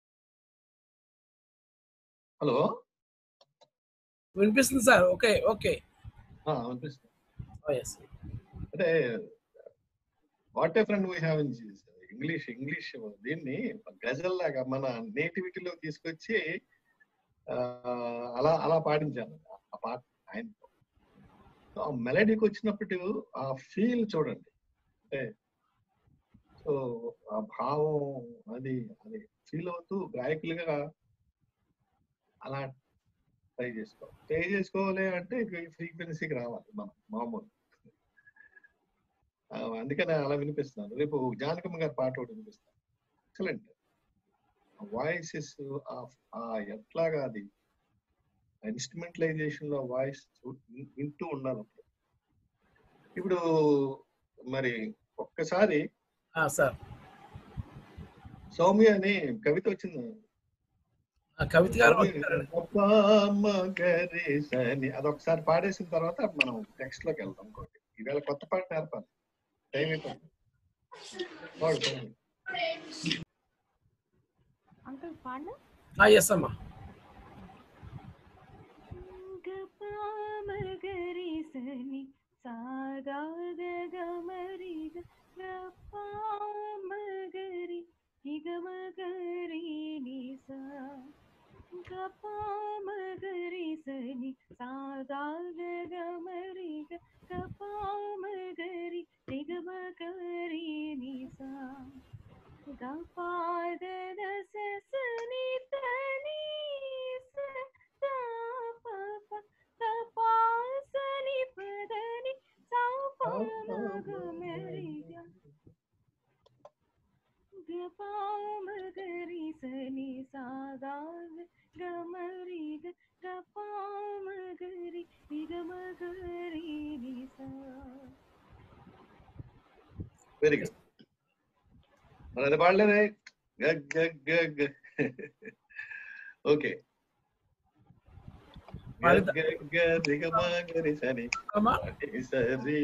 హలో వినిపిస్తుంది సార్ ఓకే ఓకే వినిపిస్తుంది ఎస్ అంటే what a friend we have in English English దీన్ని గజల్ లాగా మన నేటివిటీలో తీసుకొచ్చి ఆ, అలా అలా పాడించాను ఆ పాట ఆయనతో సో ఆ మెలడీకి వచ్చినప్పుడు ఆ ఫీల్ చూడండి అంటే సో ఆ భావం అది అది ఫీల్ అవుతూ గాయకులుగా అలా ట్రై చేసుకోవాలి ట్రై చేసుకోవాలి అంటే ఫ్రీక్వెన్సీకి రావాలి మనం మామూలు ఆ, అందుకని అలా వినిపిస్తున్నాను రేపు జానకమ్మ గారి పాట ఒకటి వినిపిస్తాను ఎక్సలెంట్ వాయిసెస్ ఆ ఎట్లాగా అది ఇన్స్ట్రుమెంటలైజేషన్ లో వాయిస్ వింటూ ఉండాలి అప్పుడు. ఇప్పుడు మరి ఒక్కసారి సార్ సౌమ్య అని కవిత వచ్చింది కవిత గారు అని అదొకసారి పాడేసిన తర్వాత మనం టెక్స్ట్ లోకి వెళ్దాం ఇంకోటి ఈవేళ కొత్త పాట నేర్పాలి టైం అయిపోయింది పాడు, పాడు. అంకుల్ పాడు ఎస్ అమ్మా గరి సని సాగాగమరి గరి ఇగమగరి నిసా గరి సని సాగాగమరి గరి ఇగమగరి నిసా గపాదద సని తని తపాసని పదని సాపమగమరిగా గపామగరి సని సాగాగ గమరిగ గపామగరి నిగమగరి నిసా వెరీ గుడ్ మరి అది పాడలేదే గగ్ గగ్ గగ్ ఓకే గగ్ గగ్ గగ్ రిగమ గరి సని పని సరి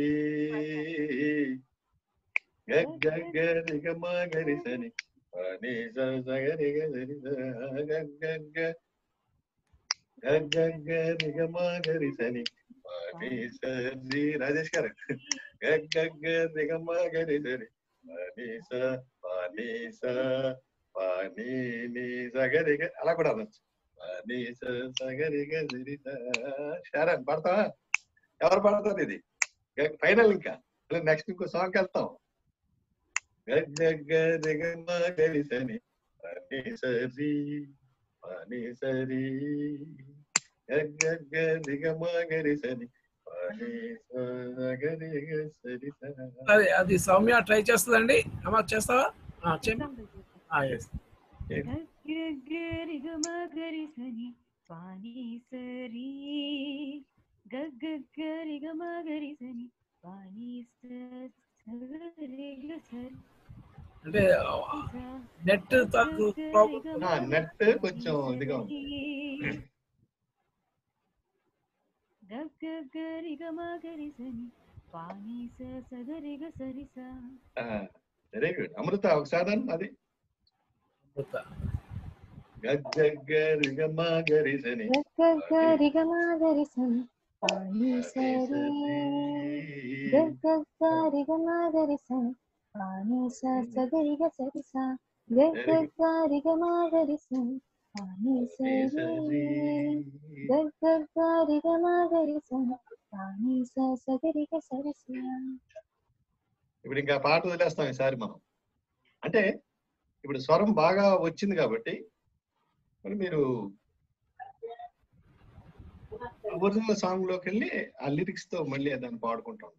గగ్ గగ్ గగ్ రిగమ గరి సని పని స స గరి గ సరి స గగ్ గగ్ గగ్ గగ్ గగ్ గగ్ రిగమ గరి సని పని సరి రాజేష్ గారు గగ్ గగ్ గగ్ రిగమ గరి సరి పని స పని స పని ని స గరి గ అలా కూడా అనొచ్చు పని స స గరి గ సరి స షారన్ పాడతావా ఎవరు పాడతారు ఇది ఫైనల్ ఇంకా నెక్స్ట్ ఇంకో సాంగ్ వెళ్తాం గగ్ గగ్ గ రిగ మ గరి సని పని సరి పని సరి గగ్గ దిగమ గరి సరి పని సగరి గ సరి స. అది అది సౌమ్య ట్రై చేస్తుందండి అమ్మ చేస్తావా ఆ, చెప్పు ఆ, yes. గరి గమ గరి సని పాని సరి గరి గమ గరి సని పాని సరి గ సరి అంటే నెట్ తక్కువ ప్రాబ్లం ఆ, నెట్ కొంచెం ఇదిగా ఉంది గరి గమ గరి సని పాని స సగరి గ సరి సా వెరీ గుడ్ అమృత ఒకసారి అను అది గగ్గ గరి గమ గరి సని గరి గమ గరి సని పాని సరి గరి గమ గరి సని పాని స సగరి గ సరి సా గరి గమ గరి సని పాని సరి గరి గమ గరి సని పాని స సగరి గ సరి సా ఇప్పుడు ఇంకా పాట వదిలేస్తాం ఈసారి మనం అంటే ఇప్పుడు స్వరం బాగా వచ్చింది కాబట్టి మరి మీరు ఒరిజినల్ సాంగ్ లోకి వెళ్ళి ఆ లిరిక్స్ తో మళ్ళీ దాన్ని పాడుకుంటూ ఉంటాం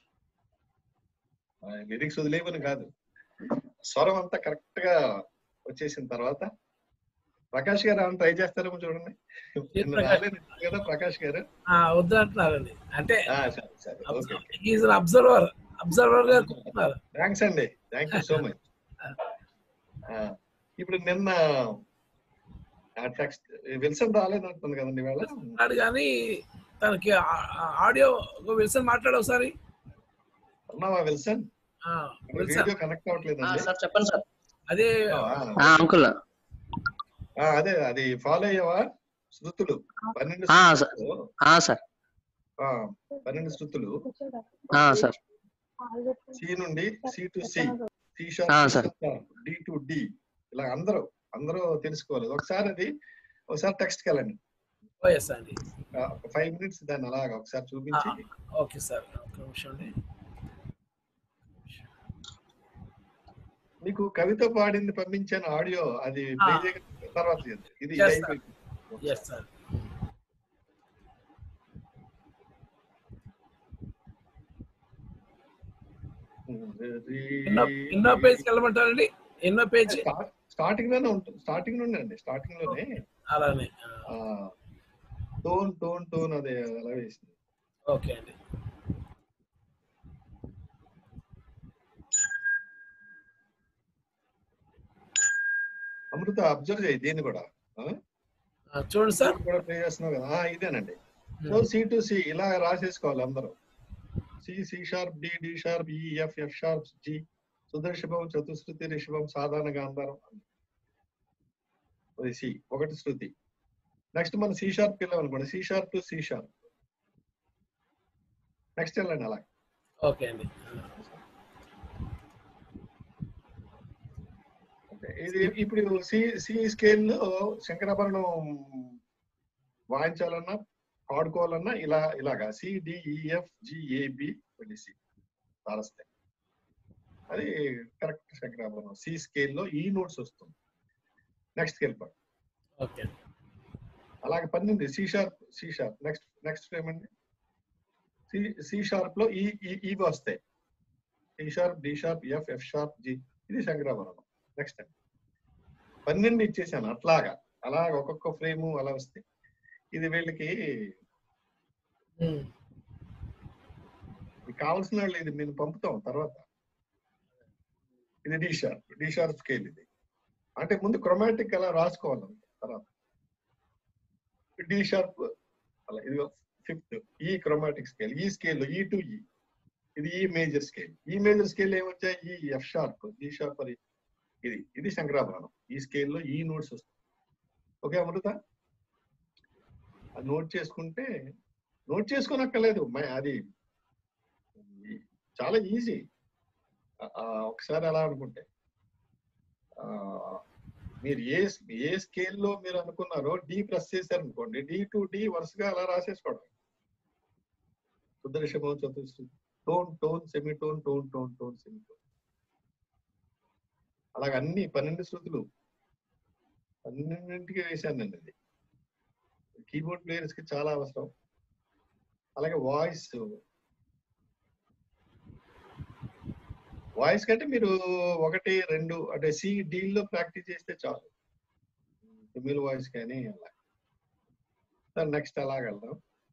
లిరిక్స్ వదిలేవని కాదు స్వరం అంతా కరెక్ట్ గా వచ్చేసిన తర్వాత ప్రకాష్ గారు ఏమైనా ట్రై చేస్తారేమో చూడండి నిన్న రాలేదు కదా ప్రకాష్ గారు ఆ, వద్దు అంటున్నారండి అంటే ఆ, సరే సరే ఓకే ఈజ్ అబ్జర్వర్ అబ్జర్వర్ గా కూర్చున్నారు థ్యాంక్స్ అండి థ్యాంక్ యూ సో మచ్ ఇప్పుడు నిన్న టెక్స్ట్ విల్సన్ రాలేదు అంటుంది కదండి ఇవాళ అన్నాడు కానీ తనకి ఆడియో విల్సన్ మాట్లాడు ఒకసారి ఉన్నావా విల్సన్ ఆ, విల్సన్ వీడియో కనెక్ట్ అవ్వట్లేదండి సార్ చెప్పండి సార్ అదే ఆ, అంకుల్ ఆ, అదే అది ఫాలో అయ్యావా శృతులు పన్నెండు ఆ, సార్. శృతులు ఆ, సార్ ఆ, పన్నెండు శృతులు ఆ, సార్ సి నుండి సి టు సి సి ఆ, sir. Sharp D to D ఇలా అందరూ అందరూ తెలుసుకోవాలి ఒకసారి అది ఒకసారి టెక్స్ట్ కి వెళ్ళండి ఎస్ అండి ఫైవ్ మినిట్స్ దాన్ని అలాగా ఒకసారి చూపించి ఓకే సార్ ఒక నిమిషం అండి మీకు కవిత పాడింది పంపించాను ఆడియో అది ప్లే ఆ. చేయగలిగిన తర్వాత చేద్దాం. ఇది Yes, ఇది sir. అయిపోయింది. ఎస్ సార్ ఎన్నో ఎన్నో పేజ్కి వెళ్ళమంటారండి ఎన్నో పేజ్ స్టార్ట్- స్టార్టింగ్ లోనే ఉంటుంది స్టార్టింగ్ లోనే అండి స్టార్టింగ్ లోనే అలానే ఆ, టోన్ టోన్ టోన్ అదే అలా వేసింది ఓకే అండి అమృత అబ్జర్వ్ చేయి దీన్ని కూడా ఆ? ఆ, చూడండి సార్ దీన్ని కూడా ప్లే చేస్తున్నావు కదా ఆ, ఇదేనండి సో సి టు సి ఇలా రాసేసుకోవాలి అందరూ C C sharp D D sharp E F F sharp G సుదర్శిభం చతుశ్రుతి రిషభం సాధారణ గాంధారం అది సి ఒకటి శృతి నెక్స్ట్ మనం సి షార్ప్ వెళ్ళామనుకోండి C sharp to C sharp next వెళ్ళండి అలా ఓకే అండి ఓకే. ఇది ఇప్పుడు సి సి స్కేల్ లో శంకరాభరణం వాయించాలన్నా పాడుకోవాలన్నా ఇలా ఇలాగా సి డిఈఎఫ్ జిఏబి సి తారస్తాయి అది కరెక్ట్ శంకరాభరణం సి స్కేల్ లో ఈ నోట్స్ వస్తుంది నెక్స్ట్ వెళ్ళిపోయి ఓకే అలాగే పన్నెండు C sharp C sharp next next ఏమండి సి సి షార్ప్ లో ఈ ఈ- ఇవి వస్తాయి C sharp D sharp F F sharp G ఇది శంకరాభరణం నెక్స్ట్ టైం పన్నెండు ఇచ్చేసాను అట్లాగా అలాగ ఒక్కొక్క ఫ్రేమ్ అలా వస్తాయి ఇది వీళ్ళకి మీకు కావాల్సిన వాళ్ళు ఇది మేము పంపుతాం తర్వాత ఇది D sharp D sharp scale ఇది అంటే ముందు క్రొమాటిక్ అలా రాసుకోవాలి తర్వాత డి షార్ప్ అలా ఇది fifth E chromatic scale E scale E to E ఇది E major scale E major scale ఏమొచ్చాయి E F sharp D sharp అది ఇది ఇది శంకరాభరణం ఈ స్కేల్లో ఈ నోట్స్ వస్తాయి ఓకే అమృత అది నోట్ చేసుకుంటే నోట్ చేసుకోనక్కర్లేదు మ- అది చాలా ఈజీ ఒకసారి అలా అనుకుంటే ఆ, మీరు ఏ ఏ స్కేల్లో మీరు అనుకున్నారో డి ప్రెస్ చేశారు అనుకోండి డి టు డి వరుసగా అలా రాసేసుకోవడం సుదర్శనం చతుశ్రుతి tone tone semi tone tone tone tone semi semi అలాగ అన్ని పన్నెండు శృతులు పన్నెండింటికి వేశానండి ఇది కీబోర్డ్ ప్లేయర్స్ కి చాలా అవసరం అలాగే వాయిస్ వాయిస్ కంటే మీరు ఒకటి రెండు అంటే సి లో ప్రాక్టీస్ చేస్తే చాలు ఫిమేల్ వాయిస్ కానీ అలా సార్ నెక్స్ట్ అలాగెళ్దాం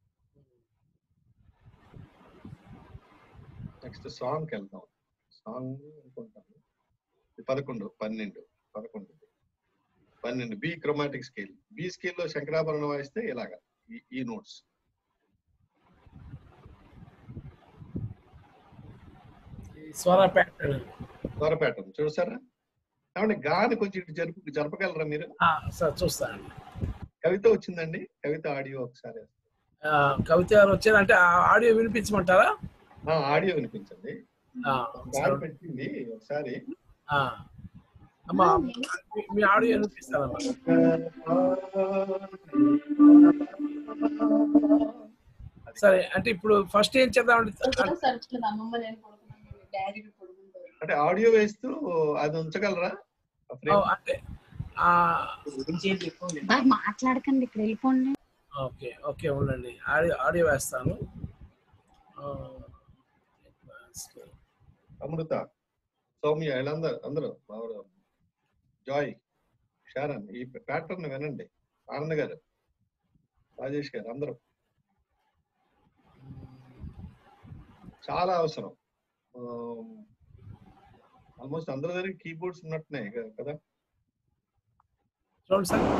నెక్స్ట్ సాంగ్కి వెళ్దాం సాంగ్ అనుకుంటాను ఇది పదకొండు పన్నెండు పదకొండు పన్నెండు బి క్రోమాటిక్ స్కేల్ బి స్కేల్లో శంకరాభరణం వాయిస్తే ఇలాగా ఈ- ఈ నోట్స్ స్వర ప్యాటర్న్ స్వర ప్యాటర్న్ చూసారా కాబట్టి గాని కొంచెం ఇటు జరుపు జరపగలరా మీరు సార్ చూస్తానండి కవిత వచ్చిందండి కవిత ఆడియో ఒకసారి ఆ, కవిత గారు వచ్చారు అంటే ఆ ఆడియో వినిపించమంటారా ఆ, ఆడియో వినిపించండి ఆ, ఒకసారి పెట్టింది ఒకసారి ఆ. అమ్మా మీ- మీ ఆడియో వినిపిస్తారమ్మా సరే అంటే ఇప్పుడు ఫస్ట్ ఏం చేద్దామంటే అంటే ఆడియో వేస్తూ అది ఉంచగలరా ఆ frame? ఓ, అంటే ఆ, బాగా మాట్లాడకండి ఇక్కడ వెళ్ళిపోండి ఓకే ఓకే ఉండండి ఆడియో ఆడియో వేస్తాను ఆ, అమృత సౌమ్య వీళ్ళందరూ అందరూ ఎవరు జాయ్ షారన్ ఈ ప్యాటర్న్ వినండి ఆనంద్ గారు రాజేష్ గారు అందరూ చాలా అవసరం ఆల్మోస్ట్ అందరి దగ్గర కీబోర్డ్స్ ఉన్నట్టున్నాయి కదా- కదా చూడండి సార్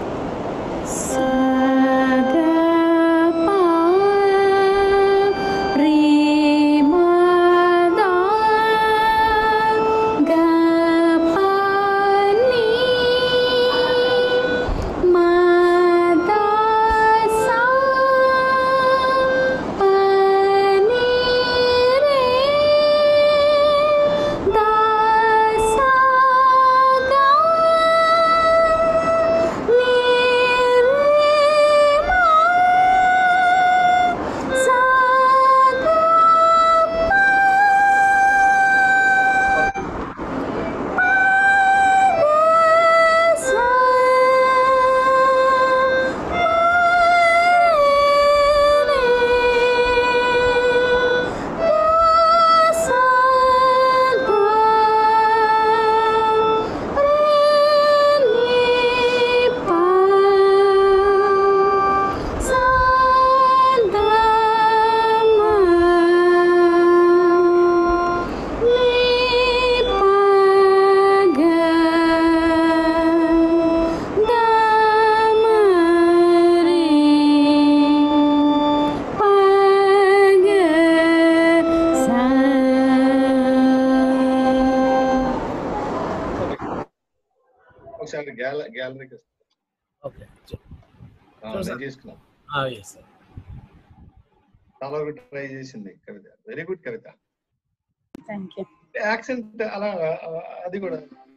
ఒకసారి గ్యాల గ్యాలరీకి వస్తాను ఓకే ఆ, నేను చేసుకున్నాను ఎస్ సార్ చాలా వరకు ట్రై చేసింది Kavitha very good Kavitha thank you accent అలా ఆ, అది కూడా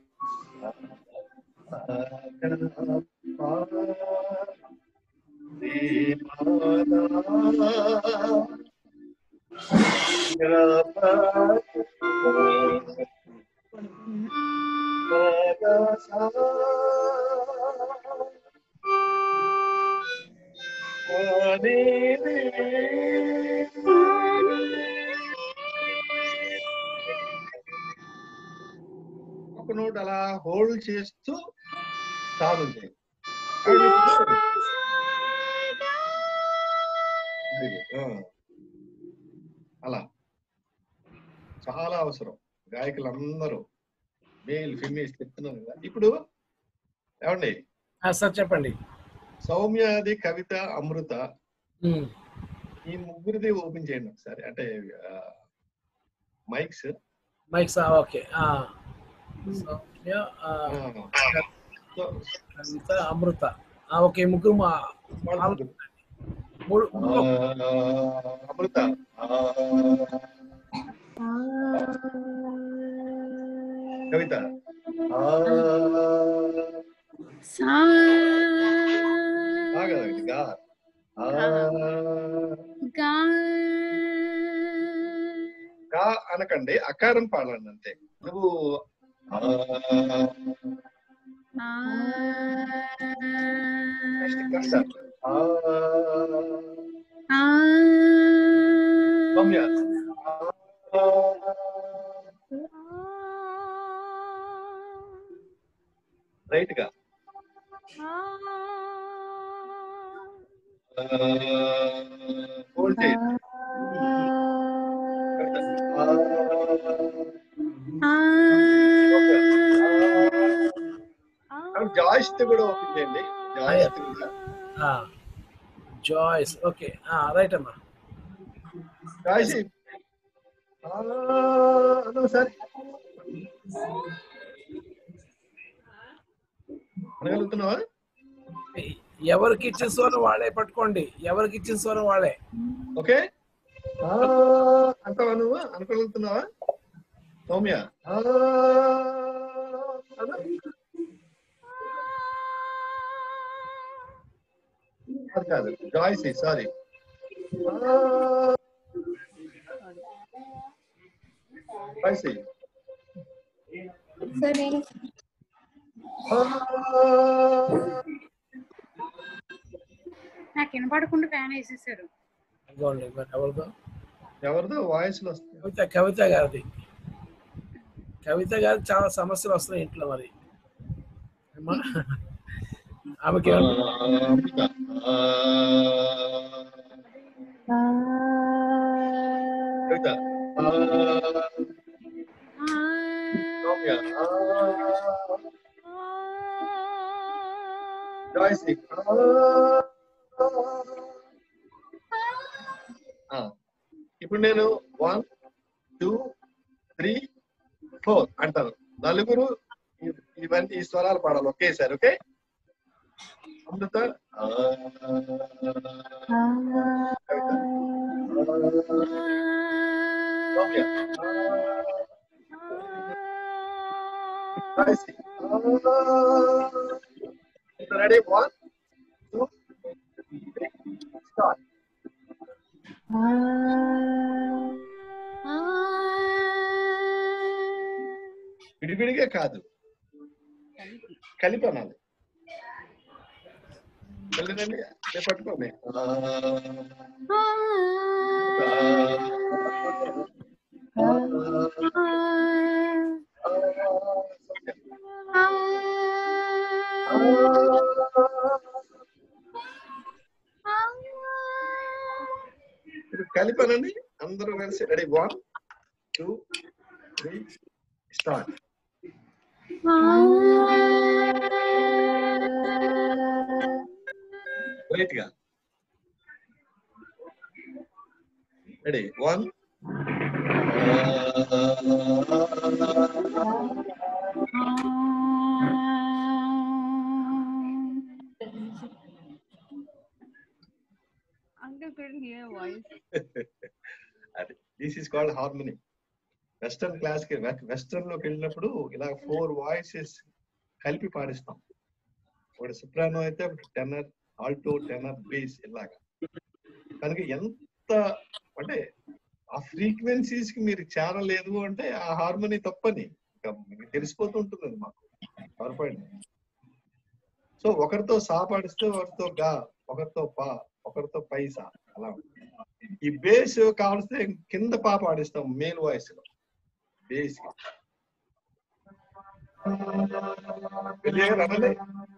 ఒక నోట్ అలా హోల్డ్ చేస్తూ సాధన చేయండి ఆ. అలా చాలా అవసరం గాయకులందరూ మేల్ ఫిమేల్ చెప్తున్నాను కదా ఇప్పుడు ఏమండి సార్ చెప్పండి సౌమ్యాది కవిత అమృత ఉమ్. ఈ ముగ్గురిది ఓపెన్ చేయండి ఒకసారి అంటే మైక్స్ మైక్స్ ఓకే ఆ. సౌమ్య ఆ, కవిత అమృత ఆ, ఓకే ముగ్గురు మా నాలుగు మూడు అమృత కవిత బాగా గా గా అనకండి అకారం పాడండి అంతే నువ్వు ఆ, నెక్స్ట్ కష్ట ఆ, ఆ సౌమ్య ఆ, రైట్ గా హోల్డ్ చేయి జాయిస్ కూడా ఓపెన్ చేయండి జాయిస్ కూడా జాయిస్ ఓకే రైట్ అమ్మా జాయిస్ హలో సార్ అనగలుగుతున్నావా ఎవరికి ఇచ్చిన స్వరం వాళ్ళే పట్టుకోండి ఎవరికి ఇచ్చిన స్వరం వాళ్ళే ఓకే అంటావా నువ్వు అనుకోగలుగుతున్నావా సౌమ్య ఆ, అను. అది కాదు జాయిస్ సారీ జాయిస్ సార్ నేను నాకు వినపడకుండా ఫ్యాన్ వేసేసారు ఇదిగోండి మరి ఎవరిదో ఎవరిదో వాయిస్లు వస్తాయి కవిత కవిత గారిది కవిత గారి చాలా సమస్యలు వస్తున్నాయి ఇంట్లో మరి అమ్మా ఆమెకి ఏమన్నా- కవిత సౌమ్య జాయిస్ ఇప్పుడు నేను వన్ టూ త్రీ ఫోర్ అంటాను నలుగురు ఇ- ఇవన్నీ ఈ స్వరాలు పాడాలి ఒకేసారి ఓకే అమృత ఆ, Kavitha Soumya Joyce ready one two three start విడివిడిగా కాదు కలిపి అనాలి వెళ్ళండి రేపు పట్టుకోండి ఇప్పుడు కలిపనండి అందరూ కలిసి ready one two three start right గా ready one Uncle couldn't hear your voice. అది this is called harmony western క్లాస్ కి వెస్టర్న్ లోకి వెళ్ళినప్పుడు ఇలా ఫోర్ వాయిసెస్ కలిపి పాడిస్తాం ఒకటి సుప్రానో అయితే ఒకటి టెనర్ ఆల్టో టెనర్ బేస్ ఇలాగా కనుక ఎంత అంటే ఆ ఫ్రీక్వెన్సీస్ కి మీరు చేరలేదు అంటే ఆ హార్మోనీ తప్పని ఇంకా మీకు తెలిసిపోతూ ఉంటుంది అది మాకు పొరపాటు సో ఒకరితో సా పాడిస్తే ఒకరితో గా ఒకరితో పా ఒకరితో పైసా అలా ఉంటుంది. ఈ బేస్ కావలిస్తే కింద పా పాడిస్తాం మేల్ వాయిస్ లో బేస్ అనండి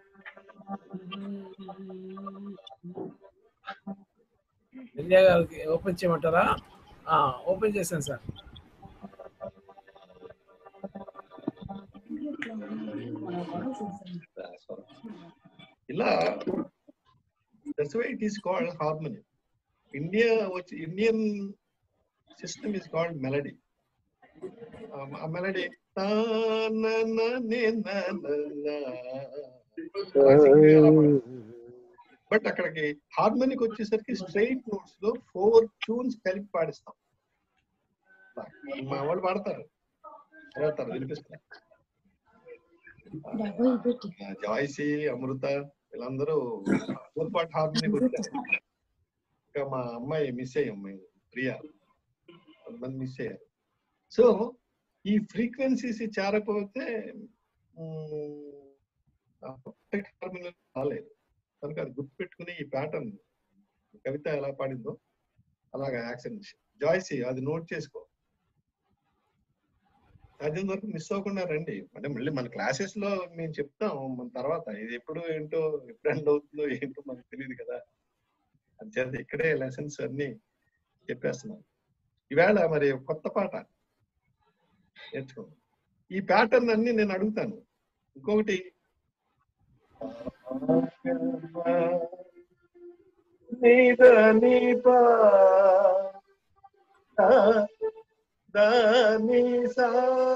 విద్యా గారికి ఓపెన్ చేయమంటారా ఓపెన్ చేశాను సార్ ఇలా that's why it is called harmony India వచ్చి Indian system is called melody ఆ మెలడీ బట్ అక్కడికి హార్మోనిక్ వచ్చేసరికి స్ట్రైట్ నోట్స్ లో ఫోర్ ట్యూన్స్ కలిపి పాడిస్తాం మా వాళ్ళు పాడతారు పాడతారు వినిపిస్తారు జాయ్సీ అమృత వీళ్ళందరూ ఫోర్ పార్ట్ హార్మోనిక్ వచ్చారు ఇంకా మా అమ్మాయి మిస్ అయ్యాం మేము ప్రియా కొంతమంది మిస్ అయ్యారు సో ఈ ఫ్రీక్వెన్సీస్ చేరకపోతే మ్, పర్ఫెక్ట్ హార్మోని రాలేదు కనుక అది గుర్తుపెట్టుకుని ఈ ప్యాటర్న్ కవిత ఎలా పాడిందో అలాగా యాక్సెంట్ జాయిసీ అది నోట్ చేసుకో సాధ్యం వరకు మిస్ అవ్వకుండా రండి అంటే మళ్ళీ మన క్లాసెస్ లో మేము చెప్తాం మన తర్వాత ఇది ఎప్పుడు ఏంటో ఎప్పుడు ఎండ్ అవుతుందో ఏంటో మనకు తెలియదు కదా అది చేత ఇక్కడే లెసన్స్ అన్ని చెప్పేస్తున్నాం ఈవేళ మరి కొత్త పాట నేర్చుకో ఈ ప్యాటర్న్ అన్ని నేను అడుగుతాను ఇంకొకటి నీద నీపా దాని సా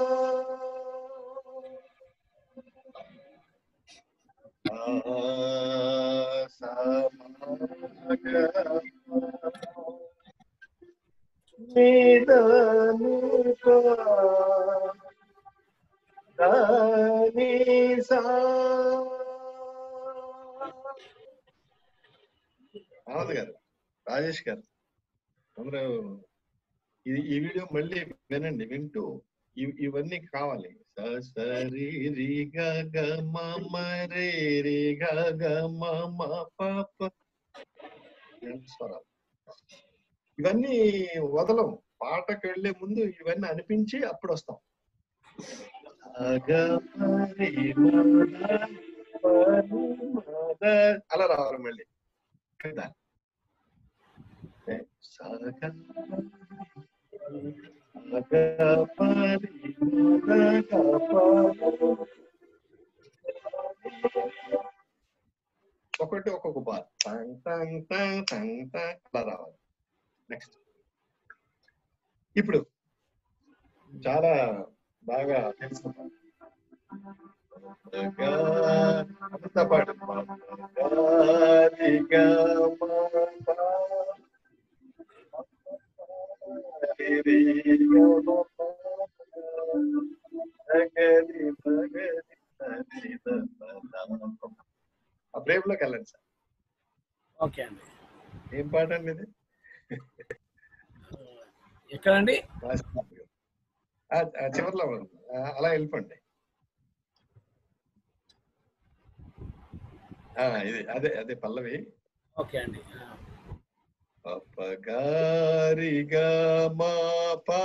నీద నీపా దాని సా ఆనంద్ గారు రాజేష్ గారు అందరూ ఇది ఈ వీడియో మళ్ళీ వినండి వింటూ ఇవ్- ఇవన్నీ కావాలి స సరి రి గ గ మ మ రే రి గ గ మ మ ప ప రెండు స్వరాలు ఇవన్నీ వదలం పాటకు వెళ్లే ముందు ఇవన్నీ అనిపించి అప్పుడు వస్తాం స గ మ రి మ ద ప ని మ ద అలా రావాలి మళ్ళీ కదా స గ ఒకటి ఒక్కొక్క బార్ టంగ్ టంగ్ టంగ్ టంగ్ టంగ్ అలా రావాలి నెక్స్ట్ ఇప్పుడు చాలా బాగా తెలుసు అంతా పాటు ఆ బ్రేవ్ లోకి వెళ్ళండి సార్ ఓకే అండి ఏం పాట అండి ఇది ఎక్కడండి ఆ, ఆ చివర్లో ఉంది. ఆ, అలా వెళ్ళిపోండి ఆ, ఇది అదే అదే పల్లవి ఓకే అండి పగారి గా మా పా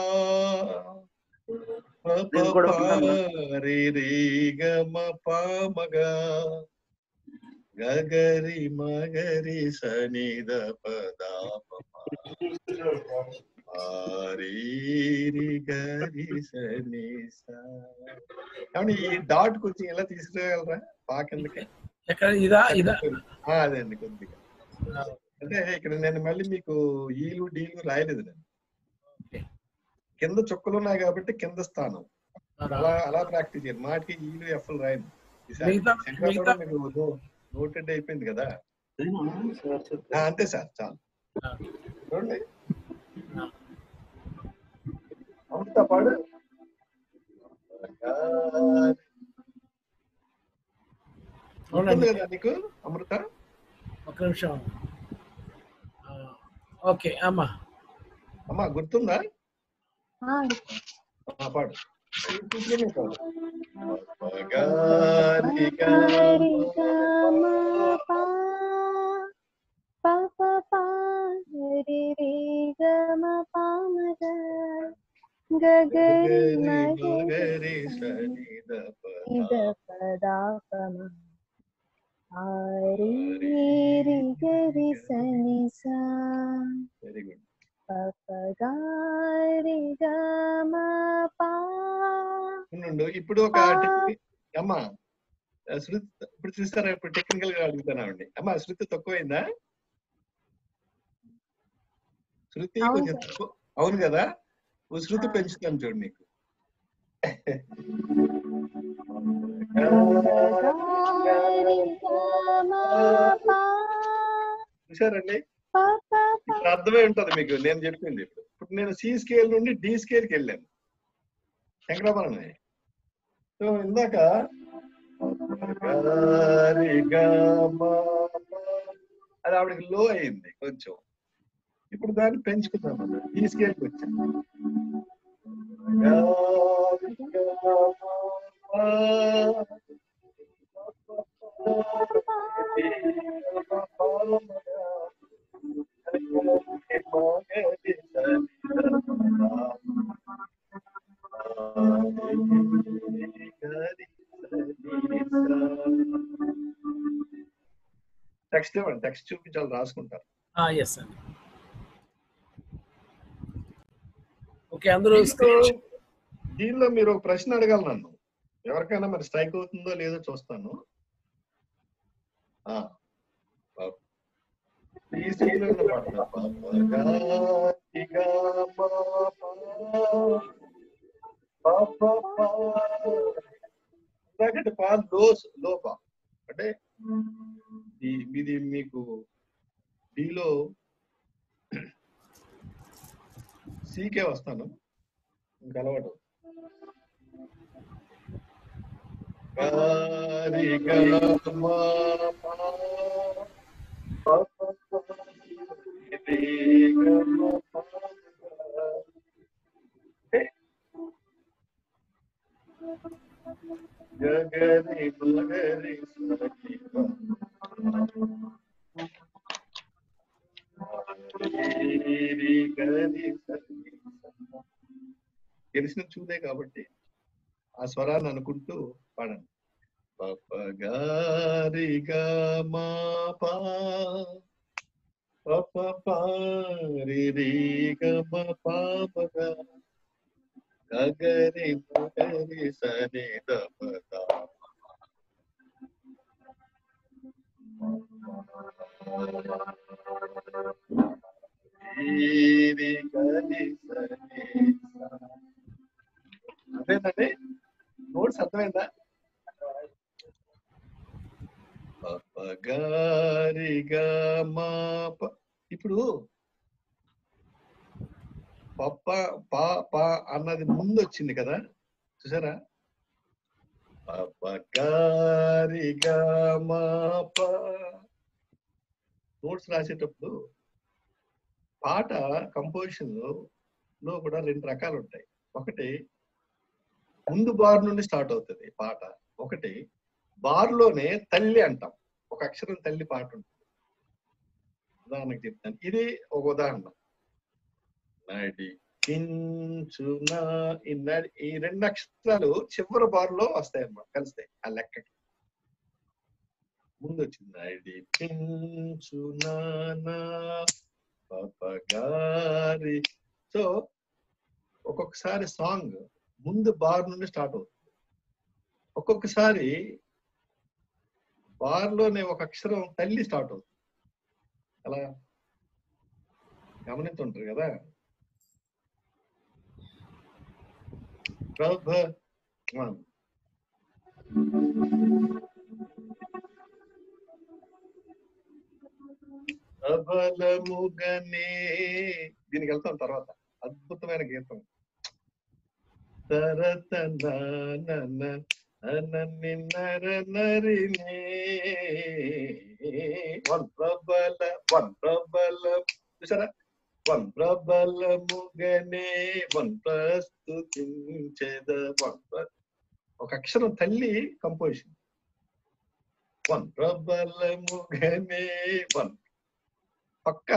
నేను కూడా ఉన్నాను. రి రి గ మ పా మగా గగరి మగరి సని ద పదా రి రి గరి సని సా ఏమండి ఈ డాట్ కొంచెం ఇలా తీసుకురాగలరా పా కిందకి ఎక్కడ ఇదా ఇదా ఆ, అదే అండి కొద్దిగా అంటే ఇక్కడ నేను మళ్ళీ మీకు ఈలు డీలు రాయలేదు నేను కింద చుక్కలు ఉన్నాయి కాబట్టి కింద స్థానం అలా అలా ప్రాక్టీస్ చేయండి మాటికి ఈలు ఎఫ్లు రాయను ఈసారి మిగతా- శంకర్ మిగతా- కూడా మీకు నోటెడ్ అయిపోయింది కదా ఆ, అంతే సార్ చాలు చూడండి అమృత పాడు గుర్తుంది కదా నీకు అమృత ఒక నిమిషం ఆ, ఓకే అమ్మా అమ్మా గుర్తుందా ఆ, ఆ, పాడు కూర్చొని పాడు. పగారి గా గరి గ మ ప ప ప ప రి రి గ మ ప మ గ గ గరి మ గ మగరి సని ద ని ద ప ద ప మ ఆ రి రి గరి స ని సా వెరీ గుడ్ ప ప గ రి గ మ ప ఉండు ఇప్పుడు ఒక టెక్నిక్ అమ్మా ఆ, శృతి ఇప్పుడు చూస్తారా ఇప్పుడు టెక్నికల్ గా అడుగుతానండి అమ్మా శృతి తక్కువైందా శృతి అవును కొంచెం సార్. తక్కువ అవును కదా ఓ శృతి పెంచుతాను చూడు నీకు చూసారండి ఇప్పుడు అర్థమై ఉంటది మీకు నేను చెప్పింది ఇప్పుడు ఇప్పుడు నేను సి స్కేల్ నుండి డి స్కేల్ కి వెళ్ళాను శంకరాభరణం సో ఇందాక గారి గా మా పా. అది ఆవిడకి లో అయింది కొంచెం ఇప్పుడు దాన్ని పెంచుకుందాం మనం ఈ స్కేల్ కి వచ్చాను గారి గా మా పా. టెక్స్ట్ ఇవ్వండి టెక్స్ట్ చూపించాలి రాసుకుంటారు ఎస్ అండి ఓకే అందరూ దీంట్లో- దీనిలో మీరు ఒక ప్రశ్న అడగాలి నన్ను ఎవరికైనా మరి స్ట్రైక్ అవుతుందో లేదో చూస్తాను ఆ, ఆ. ఈ స్థితిలో ఉన్న పాట. ప, గ, టి, గ, మ, ప, ప, ప, ప. ఇందాకంటే పా లో లోప అంటే ఈ- ఇది మీకు డిలో సీకే వస్తాను ఇంకా అలవాటు గారి గ మ ప ప ప ప రి గ మ ప ఏ? గగరి మగరి సరి రి గరి సరి తెలిసిన చూదే కాబట్టి ఆ స్వరాన్ని అనుకుంటూ పాడండి పప గారి గ మా పా పప పారి రి గ మ పా ప గ గగరి మగరి సరి ద ప ద రి గరి సరి స. అదేనండి నోట్స్ అర్థమైందా పపగారిగా మా ప- ఇప్పుడు పప్ప పా పా అన్నది ముందు వచ్చింది కదా చూసారా పపగారిగా మా ప నోట్స్ రాసేటప్పుడు పాట కంపోజిషన్ లో కూడా రెండు రకాలు ఉంటాయి ఒకటి ముందు బార్ నుండి స్టార్ట్ అవుతుంది పాట ఒకటి బార్ లోనే తల్లి అంటాం ఒక అక్షరం తల్లి పాట ఉంటుంది ఉదాహరణకు చెప్తాను ఇది ఒక ఉదాహరణ నడి కించునా ఈ నడి ఈ రెండు అక్షరాలు చివరి బార్ లో వస్తాయి అన్నమాట కలుస్తాయి ఆ లెక్కకి ముందు వచ్చింది నడి పించునా పపగారి సో ఒక్కొక్కసారి సాంగ్ ముందు బార్ నుండి స్టార్ట్ అవుతుంది ఒక్కొక్కసారి బార్ లోనే ఒక అక్షరం తల్లి స్టార్ట్ అవుతుంది అలా గమనిస్తుంటారు కదా ప్రభ ఆ. ప్రబలముగనే దీనికి వెళ్తాం తర్వాత అద్భుతమైన గీతం తరతన అనని నర నరినే వన్ ప్రబల వన్ ప్రబల చూసారా వన్ ప్రబలముగనే వన్ ప్రస్తుతించేద వన్ ప్ర- ఒక అక్షరం తల్లి కంపోజిషన్ వన్ ప్రబలముగనే వన్ పక్క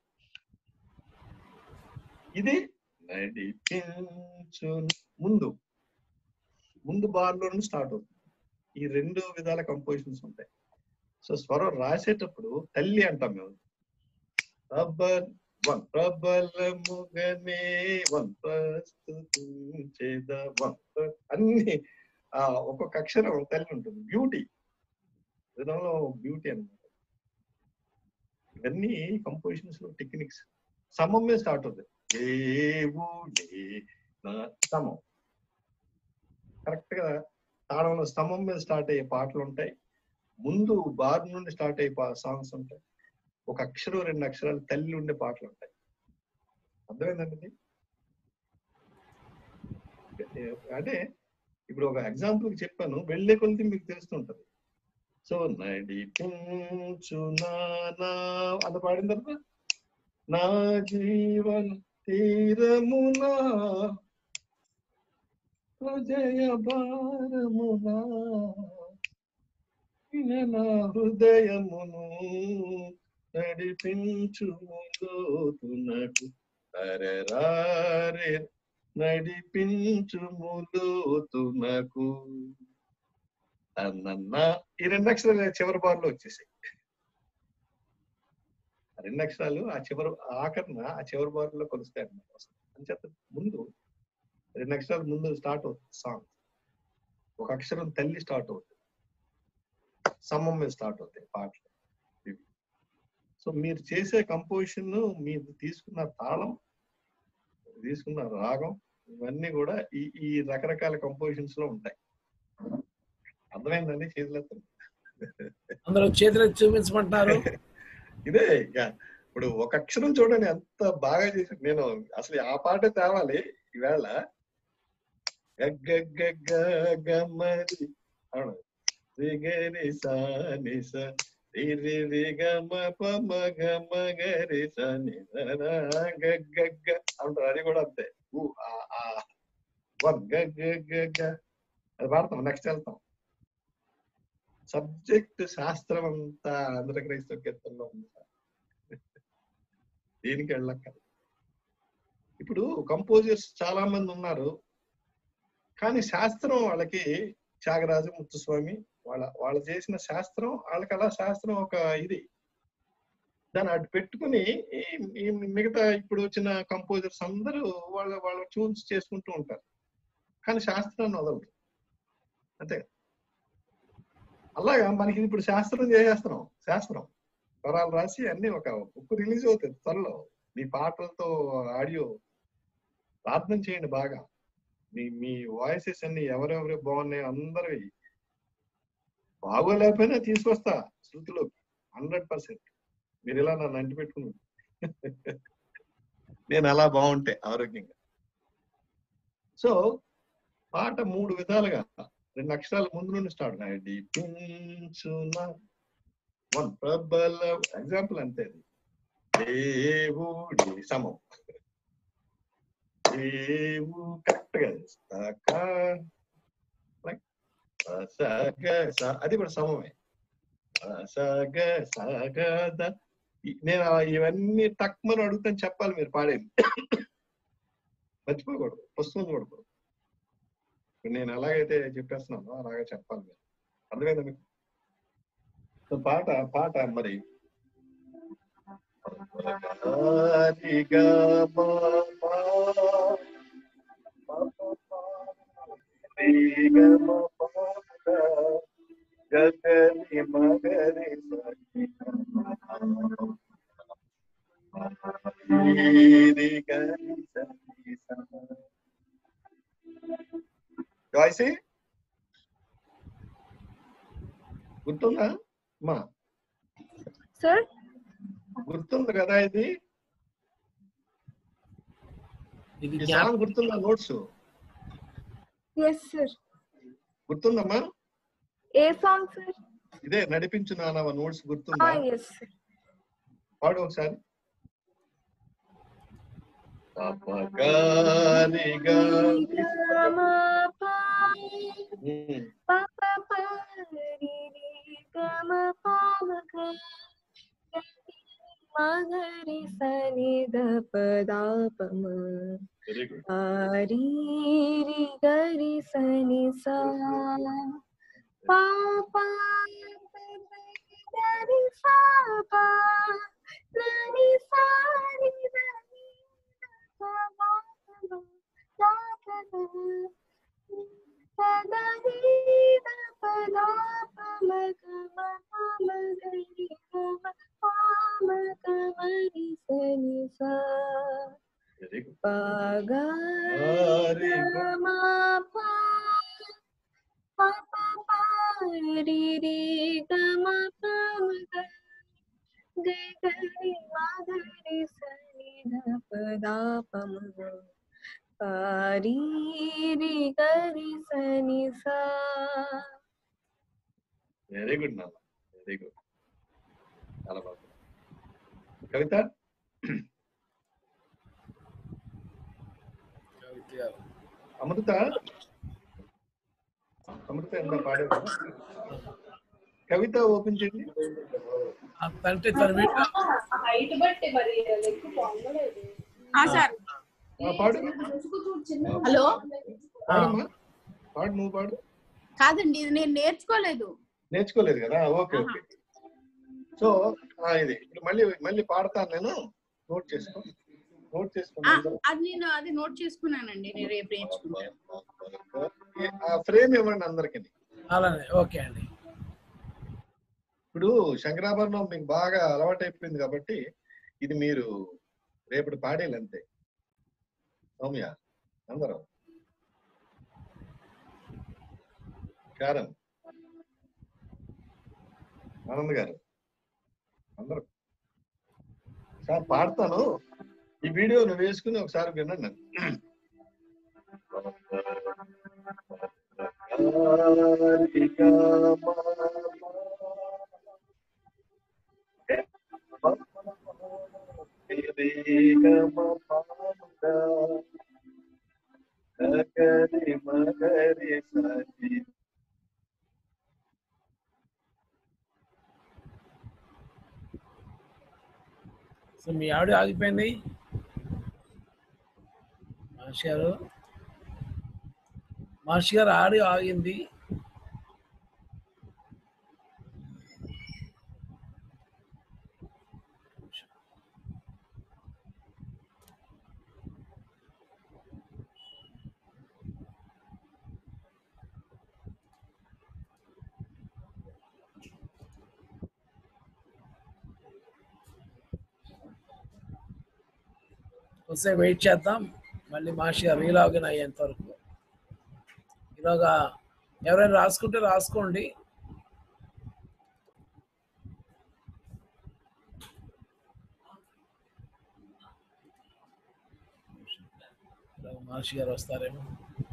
ఇది నడిపించు ముందు ముందు బార్ లో స్టార్ట్ అవుతుంది ఈ రెండు విధాల కంపోజిషన్స్ ఉంటాయి సో స్వరం రాసేటప్పుడు తల్లి అంటాం మేము ప్రబల్ వన్ ప్రబలముగనే వన్ ప్రస్తుతించేద వన్ ప్ర- అన్ని ఆ ఒక్కొక్క అక్షరం తల్లి ఉంటుంది బ్యూటీ విధంలో బ్యూటీ అన్నమాట ఇవన్నీ కంపోజిషన్స్ లో టెక్నిక్స్ సమం మీద స్టార్ట్ అవుతుంది దేవుడే నా సమం కరెక్ట్ గా తాళంలో స్తంభం మీద స్టార్ట్ అయ్యే పాటలు ఉంటాయి ముందు బార్ నుండి స్టార్ట్ అయ్యే సాంగ్స్ ఉంటాయి ఒక అక్షరం రెండు అక్షరాలు తల్లి ఉండే పాటలు ఉంటాయి అర్థమైందండి ఇది? అంటే ఇప్పుడు ఒక ఎగ్జాంపుల్ చెప్పాను వెళ్ళే కొలిది మీకు తెలుస్తుంటది సో నడిపించు నానా అంత పాడిన తర్వాత నా జీవన తీరమునా హృదయ భారమునా నా హృదయమును నడిపించు లోతునకు అరెరారే నడిపించుములోతునకు అన్న ఈ రెండు అక్షరాలు చివరి బార్లో వచ్చేసాయి ఆ రెండు అక్షరాలు ఆ చివరి ఆఖరణ ఆ చివరి బార్లో కొలుస్తాయి అన్నమాట అంచేత ముందు రెండు అక్షరాలు ముందు స్టార్ట్ అవుతుంది సాంగ్ ఒక అక్షరం తల్లి స్టార్ట్ అవుతుంది సమం మీద స్టార్ట్ అవుతాయి పాటలు ఇవి సో మీరు చేసే కంపోజిషన్ మీరు తీసుకున్న తాళం తీసుకున్న రాగం ఇవన్నీ కూడా ఈ ఈ రకరకాల కంపోజిషన్స్ లో ఉంటాయి అర్థమైందండి చేతులెత్తండి అందరూ చేతులు చూపించమంటున్నారు ఇదే ఇక ఇప్పుడు ఒక అక్షరం చూడండి ఎంత బాగా చేసి నేను అసలు ఆ పాట తేవాలి ఈవేళ గగ్గగ్గగ్గమరి అవును రిగరి సా ని స రి రి రి గ మ ప మ గ మ గ రి స ని ద ర గగ్గగ్గ అంటారు అది కూడా అంతే ఊ ఆ ఆ వన్ గగ్గగ్గ అది పాడతాం నెక్స్ట్ వెళ్తాం సబ్జెక్ట్ శాస్త్రం అంతా ఆంధ్ర క్రైస్తవ కీర్తనలో ఉంది సార్ దీనికి వెళ్ళక్క ఇప్పుడు కంపోజర్స్ చాలా మంది ఉన్నారు కానీ శాస్త్రం వాళ్ళకి త్యాగరాజు ముత్తుస్వామి వాళ్ళ వాళ్ళు చేసిన శాస్త్రం వాళ్ళకి అలా శాస్త్రం ఒక ఇది దాన్ని అటు పెట్టుకుని ఈ- ఈ మిగతా ఇప్పుడు వచ్చిన కంపోజర్స్ అందరూ వాళ్ళ వాళ్ళ ట్యూన్స్ చేసుకుంటూ ఉంటారు కానీ శాస్త్రాన్ని వదలరు అంతే అలాగా మనకి ఇప్పుడు శాస్త్రం చేసేస్తున్నాం శాస్త్రం స్వరాలు రాసి అన్ని ఒక బుక్ రిలీజ్ అవుతుంది త్వరలో మీ పాటలతో ఆడియో ప్రార్థన చేయండి బాగా మీ మీ వాయిసెస్ అన్ని ఎవరెవరు బాగున్నాయి అందరివి బాగోలేకపోయినా తీసుకొస్తా శృతిలో హండ్రెడ్ పర్సెంట్ మీరు ఇలా నన్ను అంటి పెట్టుకుని నేను అలా బాగుంటే ఆరోగ్యంగా సో పాట మూడు విధాలుగా రెండు అక్షరాల ముందు నుండి స్టార్ట్ నడిపించునా వన్ ప్రబల ఎగ్జాంపుల్ అంతే అది దేవుడి సమం దేవు కరెక్ట్ గా సక like సగ స- అది కూడా సమమే సగ సగద ఈ- నేను ఆ ఇవన్నీ తక్కువ అడుగుతాను చెప్పాలి మీరు పాడేది మర్చిపోకూడదు పుస్తకం చూడకూడదు ఇప్పుడు నేను ఎలాగైతే చెప్పేస్తున్నానో అలాగే చెప్పాలి మీరు అర్థమైందా మీకు సో పాట పాట మరి గగని మగరి వాయిసి గుర్తుందా అమ్మా సార్ గుర్తుంది కదా ఇది ఇది ఈ సాంగ్ గుర్తుందా నోట్స్ ఎస్ సార్ గుర్తుందమ్మా ఏ సాంగ్ సార్ ఇదే నడిపించు నానవ నోట్స్ గుర్తుందా ఎస్ సార్ పాడు ఒకసారి గాని గా ఉమ్. మగరి సని పదాపమ వెరీ గుడ్ ఆరీరి గరి సని సా పాపా గరి సా పా నని సా ని దని సా పా సా పా పదని ద పదా పమ గమ పమ గరి గమ పామ గమరి సని సా very good Paga Very good. ma pa pa pa pa ri ri ga ma pa ma ga ga ga ri ma ga ri sa ni da pa da pa ma ga pa ri ri ga ri sa ni sa very good నాన్న very good చాలా బాగుంది కవిత అమృత అమృత ఎంత పాడేది కవిత open చేయండి అంటే తన video height బట్టి మరి లెక్క పొంగలేదు సార్ ఆ, పాడు హలో పాడమ్మా పాడు నువ్వు పాడు కాదండి ఇది నేను నేర్చుకోలేదు నేర్చుకోలేదు కదా ఓకే ఓకే సో ఆ, ఇది ఇప్పుడు మళ్ళీ మళ్ళీ పాడతాను నేను నోట్ చేసుకో నోట్ ఆ, చేసుకోండి అది నేను అది నోట్ చేసుకున్నానండి నేను రేపు నేర్చుకుంటాను ఆ ఫ్రేమ్ ఇవ్వండి అందరికి అలానే ఓకే అండి ఇప్పుడు శంకరాభరణం మీకు బాగా అలవాటు అయిపోయింది కాబట్టి ఇది మీరు రేపటి పాడేలు అంతే సౌమ్య అందరం కారం ఆనంద్ గారు అందరూ సార్ పాడతాను ఈ వీడియో నువ్వు వేసుకుని ఒకసారి వినండి మగరి సరి సో మీ ఆవిడ ఆగిపోయింది మహర్షి గారు మహర్షి గారు ఆడియో ఆగింది కొంచెం వెయిట్ చేద్దాం మళ్ళీ మహర్షి గారు రీలాగిన్ అయ్యేంత వరకు ఇలాగా ఎవరైనా రాసుకుంటే రాసుకోండి ఇలాగ మహర్షి గారు వస్తారేమో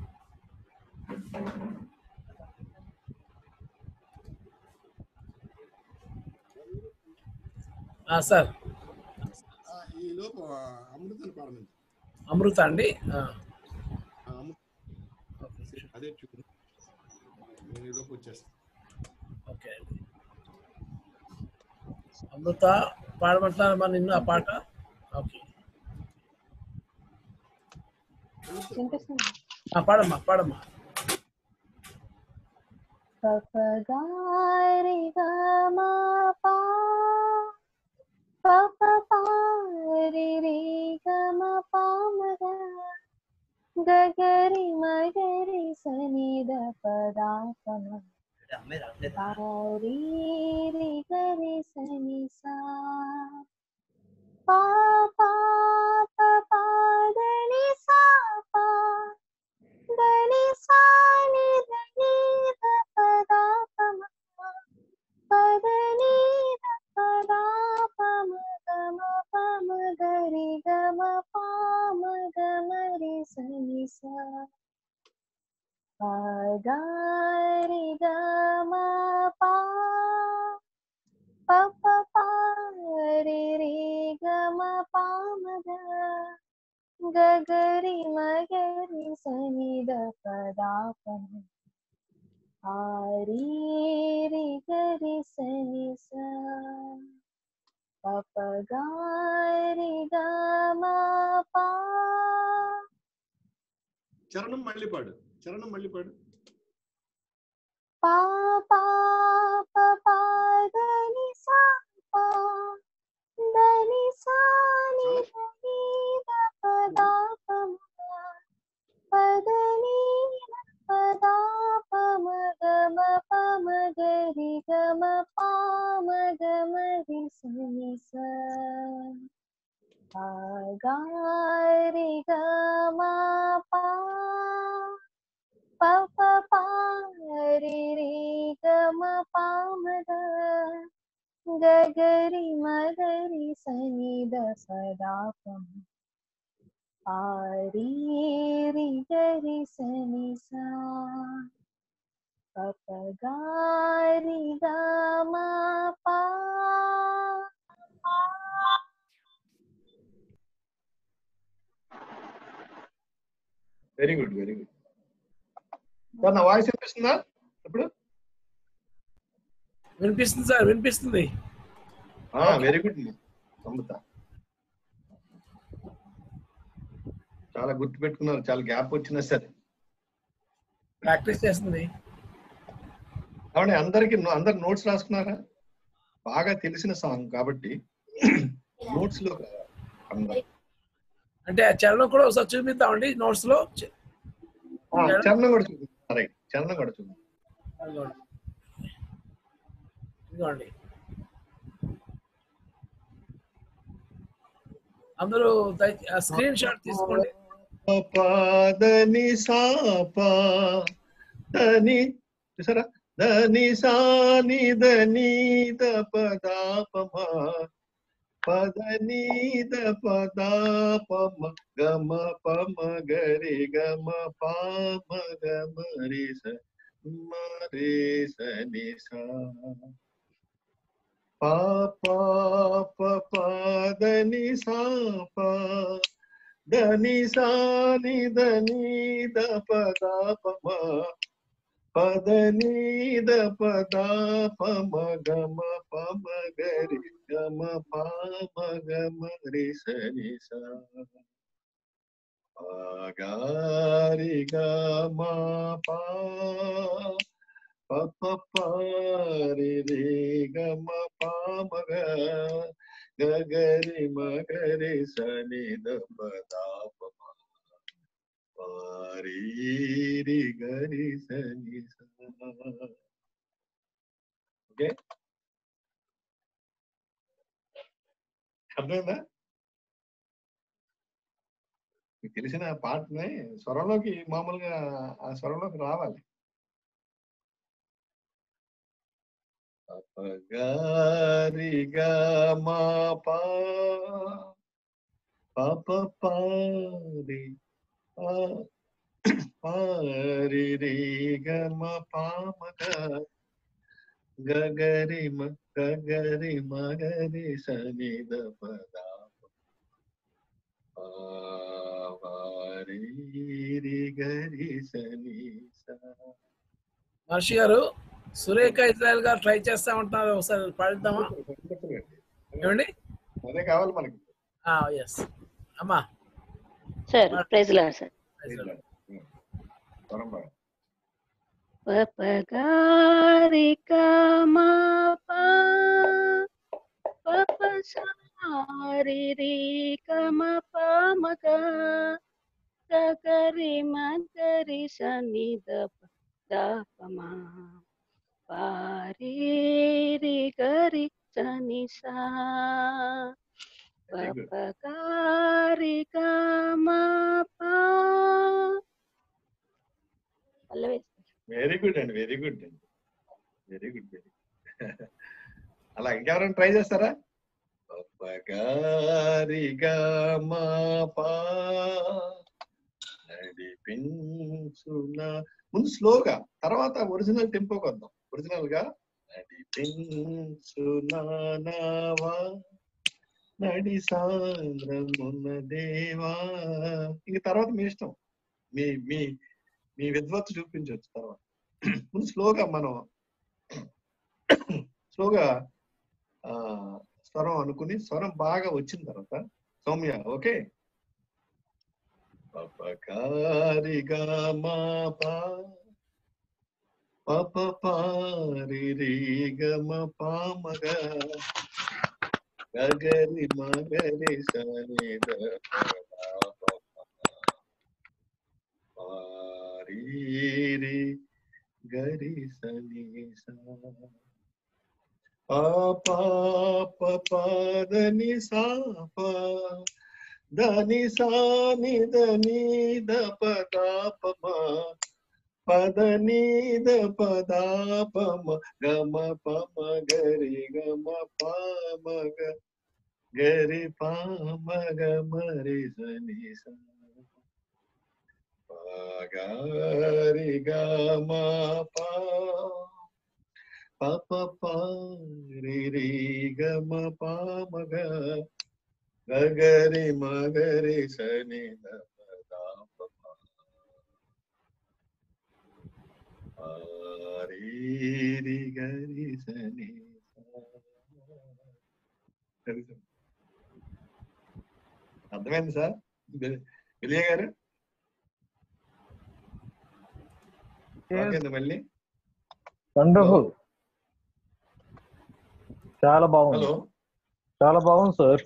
ఆ, సార్ ఈ లోపు అమృతాన్ని పాడమండి అమృత అండి ఆ, ఆ అమృత అదే చూడు నేను ఈ లోపు వచ్చేస్తాను ఓకే అండి అమృత పాడమంటున్నారమ్మా నిన్ను ఆ పాట ఓకే వినిపిస్తుంది ఆ, పాడమ్మా పాడమ్మా పపగారి గమ పా పపపారి రే గమ పామగ గగరి మగరి సనిద పదాపమ పారి రి గరి సని సా పా పా ప పా దని సా పా దని సా ని దని ద పదా పమ పదని ద పదా పమ గమ పమ గరి గమ పామ గమ రి సని సా పా గరి గమ పా ప ప పా రి రి గమ పామగ గగరి మగరి సనిద పదాపమ ఆరి రి గరి సని సా పప గారి గమ పా చరణం మళ్ళీ పాడు చరణం మళ్ళీ పాడు పా పా ప పా దని సా పా దని సా ని దని ద పదా పమ పదని ద పదా పమ గమ పమ గరి గమ పామ గమ రి సని సా పా గారి గమ పా ప ప పా రి రి గమ పామద గగరి మగరి సని ద సదాపం ఆరి రి గరి సని సా ప ప గారి గమ పా very good very good sir నా వాయిస్ వినిపిస్తుందా ఇప్పుడు వినిపిస్తుంది సార్ వినిపిస్తుంది వెరీ గుడ్ అమృత చాలా గుర్తు పెట్టుకున్నారు చాలా గ్యాప్ వచ్చినా సరే ప్రాక్టీస్ చేస్తుంది కాబట్టి అందరికి అందరు నోట్స్ రాసుకున్నారా బాగా తెలిసిన సాంగ్ కాబట్టి నోట్స్ లో అందరు అంటే ఆ చరణం కూడా ఒకసారి చూపిద్దామండి నోట్స్ లో చ- ఆ, చరణం కూడా చూపిస్తారు రైట్ చరణం కూడా చూపిస్తారు ఇదిగోండి. ఇదిగోండి అందరూ స్క్రీన్ షాట్ తీసుకోండి పాదని సాప దని చూసారా దని సాని దని ద పదాపమ పదని ద పదాపమ గమ పమ గరి గమ పామ గమ రి స మరే స ని సా పా పా ప పదని సాప దని సాని దని ద పద పమ పదని ద పద పమ గమ పమ గరి గమ పమ గమ రి సని సా గారి గమ పా ప ప ప రి రి గమ పమ గ గగరి మగరి సని ద పదాపమ పారీరి గరి సని ఓకే అర్థమైందా మీకు తెలిసిన పాటని స్వరంలోకి మామూలుగా ఆ స్వరంలోకి రావాలి గారి మా పా పాప పారి పారి రి గమ పామగ గగరి మ గగరి మగరి సని ద పదా పారి రి గరి సని సా మహర్షి గారు సురేఖ ఇజ్రాయల్ గారు ట్రై చేస్తా ఉంటున్నారు ఒకసారి పాడిద్దామా ఏమండి అదే కావాలి మనకి ఎస్ అమ్మా సార్ ప్రైజ్ లాడ్ సార్ స్వరం బాగా. పపగారిక మా పా పప సారి రి కమ పామగ గగరి మగరి సని దప దపమా పారి రి గరి సని సా Very good. పపగారిక మా పా పల్లవి వెరీ గుడ్ అండి వెరీ గుడ్ అండి వెరీ గుడ్ వెరీ అలా ఇంకెవరైనా ట్రై చేస్తారా పగారిగా మా పా నడిపించున ముందు స్లోగా తర్వాత ఒరిజినల్ టెంపోకి వద్దాం ఒరిజినల్ గా నడిపించునావా నడి సాంద్రమున్న దేవా ఇంక తర్వాత మీ ఇష్టం మీ మీ మీ విద్వత్తు చూపించవచ్చు తర్వాత ముందు స్లోగా మనం స్లోగా ఆ స్వరం అనుకుని స్వరం బాగా వచ్చిన తర్వాత సౌమ్య ఓకే పపకారిగా మా పా పప పారి రి గమ పామగ గగరి మగరి సని ద పారీరి గరి సని సా పాప పదని సాప దని సాని దని ద పదాపమ పదని ద పదాపమ గమ పమ గరి గమ పామ గ గరి పామ గమ రి సని సా గారి గమ పా పప పారి రి గమ పామగ గగరి మగరి సని రి గరి సని అర్థమైంది సార్ విజయ్ గారు Yes. ఓకేనా మళ్ళీ వండర్ఫుల్ చాలా బాగుంది హలో చాలా బాగుంది సార్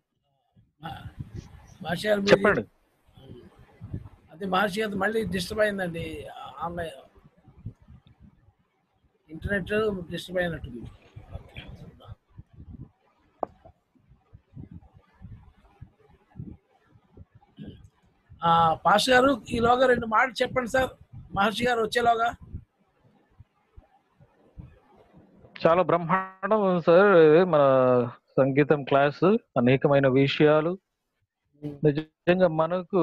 మహర్షి గారు మీరు- చెప్పండి అదే మహర్షి గారు మళ్ళీ డిస్టర్బ్ అయిందండి ఆన్లైన్ ఇంటర్నెట్ డిస్టర్బ్ అయినట్టుంది ఆ, పాస్ గారు ఈలోగా రెండు మాటలు చెప్పండి సార్ మహర్షి గారు వచ్చేలోగా చాలా బ్రహ్మాండం ఉంది సార్ ఇది మన సంగీతం క్లాస్ అనేకమైన విషయాలు నిజంగా మనకు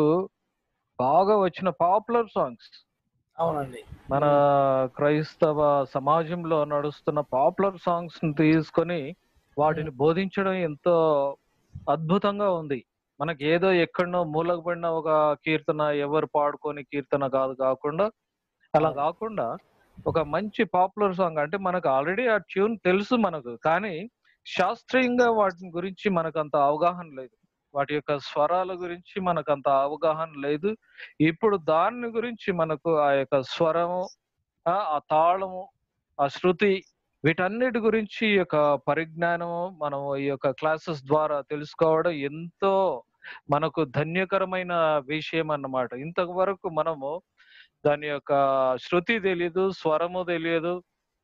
బాగా వచ్చిన పాపులర్ సాంగ్స్ అవునండి మన క్రైస్తవ సమాజంలో నడుస్తున్న పాపులర్ సాంగ్స్ ని తీసుకొని వాటిని బోధించడం ఎంతో అద్భుతంగా ఉంది మనకి ఏదో ఎక్కడనో మూలకు పడిన ఒక కీర్తన ఎవరు పాడుకొని కీర్తన కాదు కాకుండా అలా కాకుండా ఒక మంచి పాపులర్ సాంగ్ అంటే మనకు ఆల్రెడీ ఆ ట్యూన్ తెలుసు మనకు కానీ శాస్త్రీయంగా వాటి గురించి మనకు అంత అవగాహన లేదు వాటి యొక్క స్వరాల గురించి మనకు అంత అవగాహన లేదు ఇప్పుడు దాని గురించి మనకు ఆ యొక్క స్వరము ఆ ఆ తాళము ఆ శృతి వీటన్నిటి గురించి ఈ యొక్క పరిజ్ఞానము మనం ఈ యొక్క క్లాసెస్ ద్వారా తెలుసుకోవడం ఎంతో మనకు ధన్యకరమైన విషయం అన్నమాట ఇంతవరకు మనము దాని యొక్క శృతి తెలియదు స్వరము తెలియదు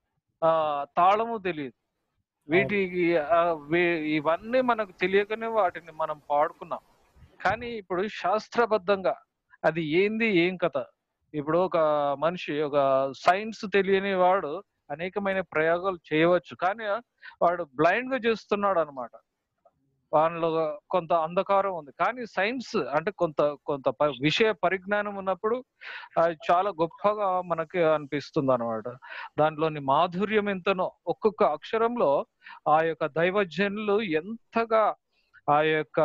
ఆ తాళము తెలియదు వీటికి ఆ, వీ- ఇవన్నీ మనకు తెలియకనే వాటిని మనం పాడుకున్నాం కానీ ఇప్పుడు శాస్త్రబద్ధంగా అది ఏంది ఏం కథ ఇప్పుడు ఒక మనిషి ఒక సైన్స్ తెలియని వాడు అనేకమైన ప్రయోగాలు చేయవచ్చు కానీ వాడు బ్లైండ్ గా చేస్తున్నాడు అనమాట వాళ్ళలో కొంత అంధకారం ఉంది కానీ సైన్స్ అంటే కొంత కొంత ప- విషయ పరిజ్ఞానం ఉన్నప్పుడు అది చాలా గొప్పగా మనకి అనిపిస్తుంది అనమాట దాంట్లోని మాధుర్యం ఎంతనో ఒక్కొక్క అక్షరంలో ఆ యొక్క దైవజనులు ఎంతగా ఆ యొక్క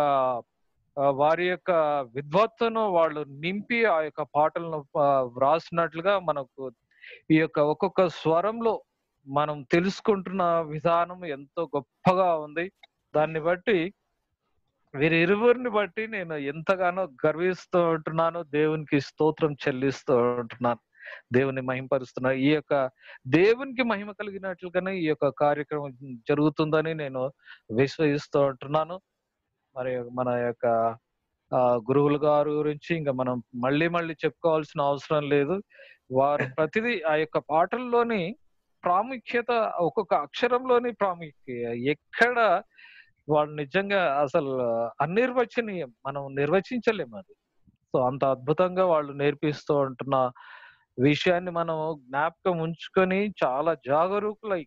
ఆ, వారి యొక్క విద్వత్తును వాళ్ళు నింపి ఆ యొక్క పాటలను ఆ, వ్రాసినట్లుగా మనకు ఈ యొక్క ఒక్కొక్క స్వరంలో మనం తెలుసుకుంటున్న విధానం ఎంతో గొప్పగా ఉంది దాన్ని బట్టి వీరిరువురిని బట్టి నేను ఎంతగానో గర్విస్తూ ఉంటున్నాను దేవునికి స్తోత్రం చెల్లిస్తూ ఉంటున్నాను దేవుని మహిమపరుస్తున్నాను ఈ యొక్క దేవునికి మహిమ కలిగినట్లుగానే ఈ యొక్క కార్యక్రమం జరుగుతుందని నేను విశ్వసిస్తూ ఉంటున్నాను మరి మన యొక్క ఆ, గురువుల గారు గురించి ఇంకా మనం మళ్ళీ మళ్ళీ చెప్పుకోవాల్సిన అవసరం లేదు వారు ప్రతిదీ ఆ యొక్క పాటల్లోని ప్రాముఖ్యత ఒక్కొక్క అక్షరంలోని ప్రాముఖ్యత ఎక్కడ వాళ్ళు నిజంగా అసలు అనిర్వచనీయం మనం నిర్వచించలేము అది సో అంత అద్భుతంగా వాళ్ళు నేర్పిస్తూ ఉంటున్న విషయాన్ని మనం జ్ఞాపకం ఉంచుకొని చాలా జాగరూకులై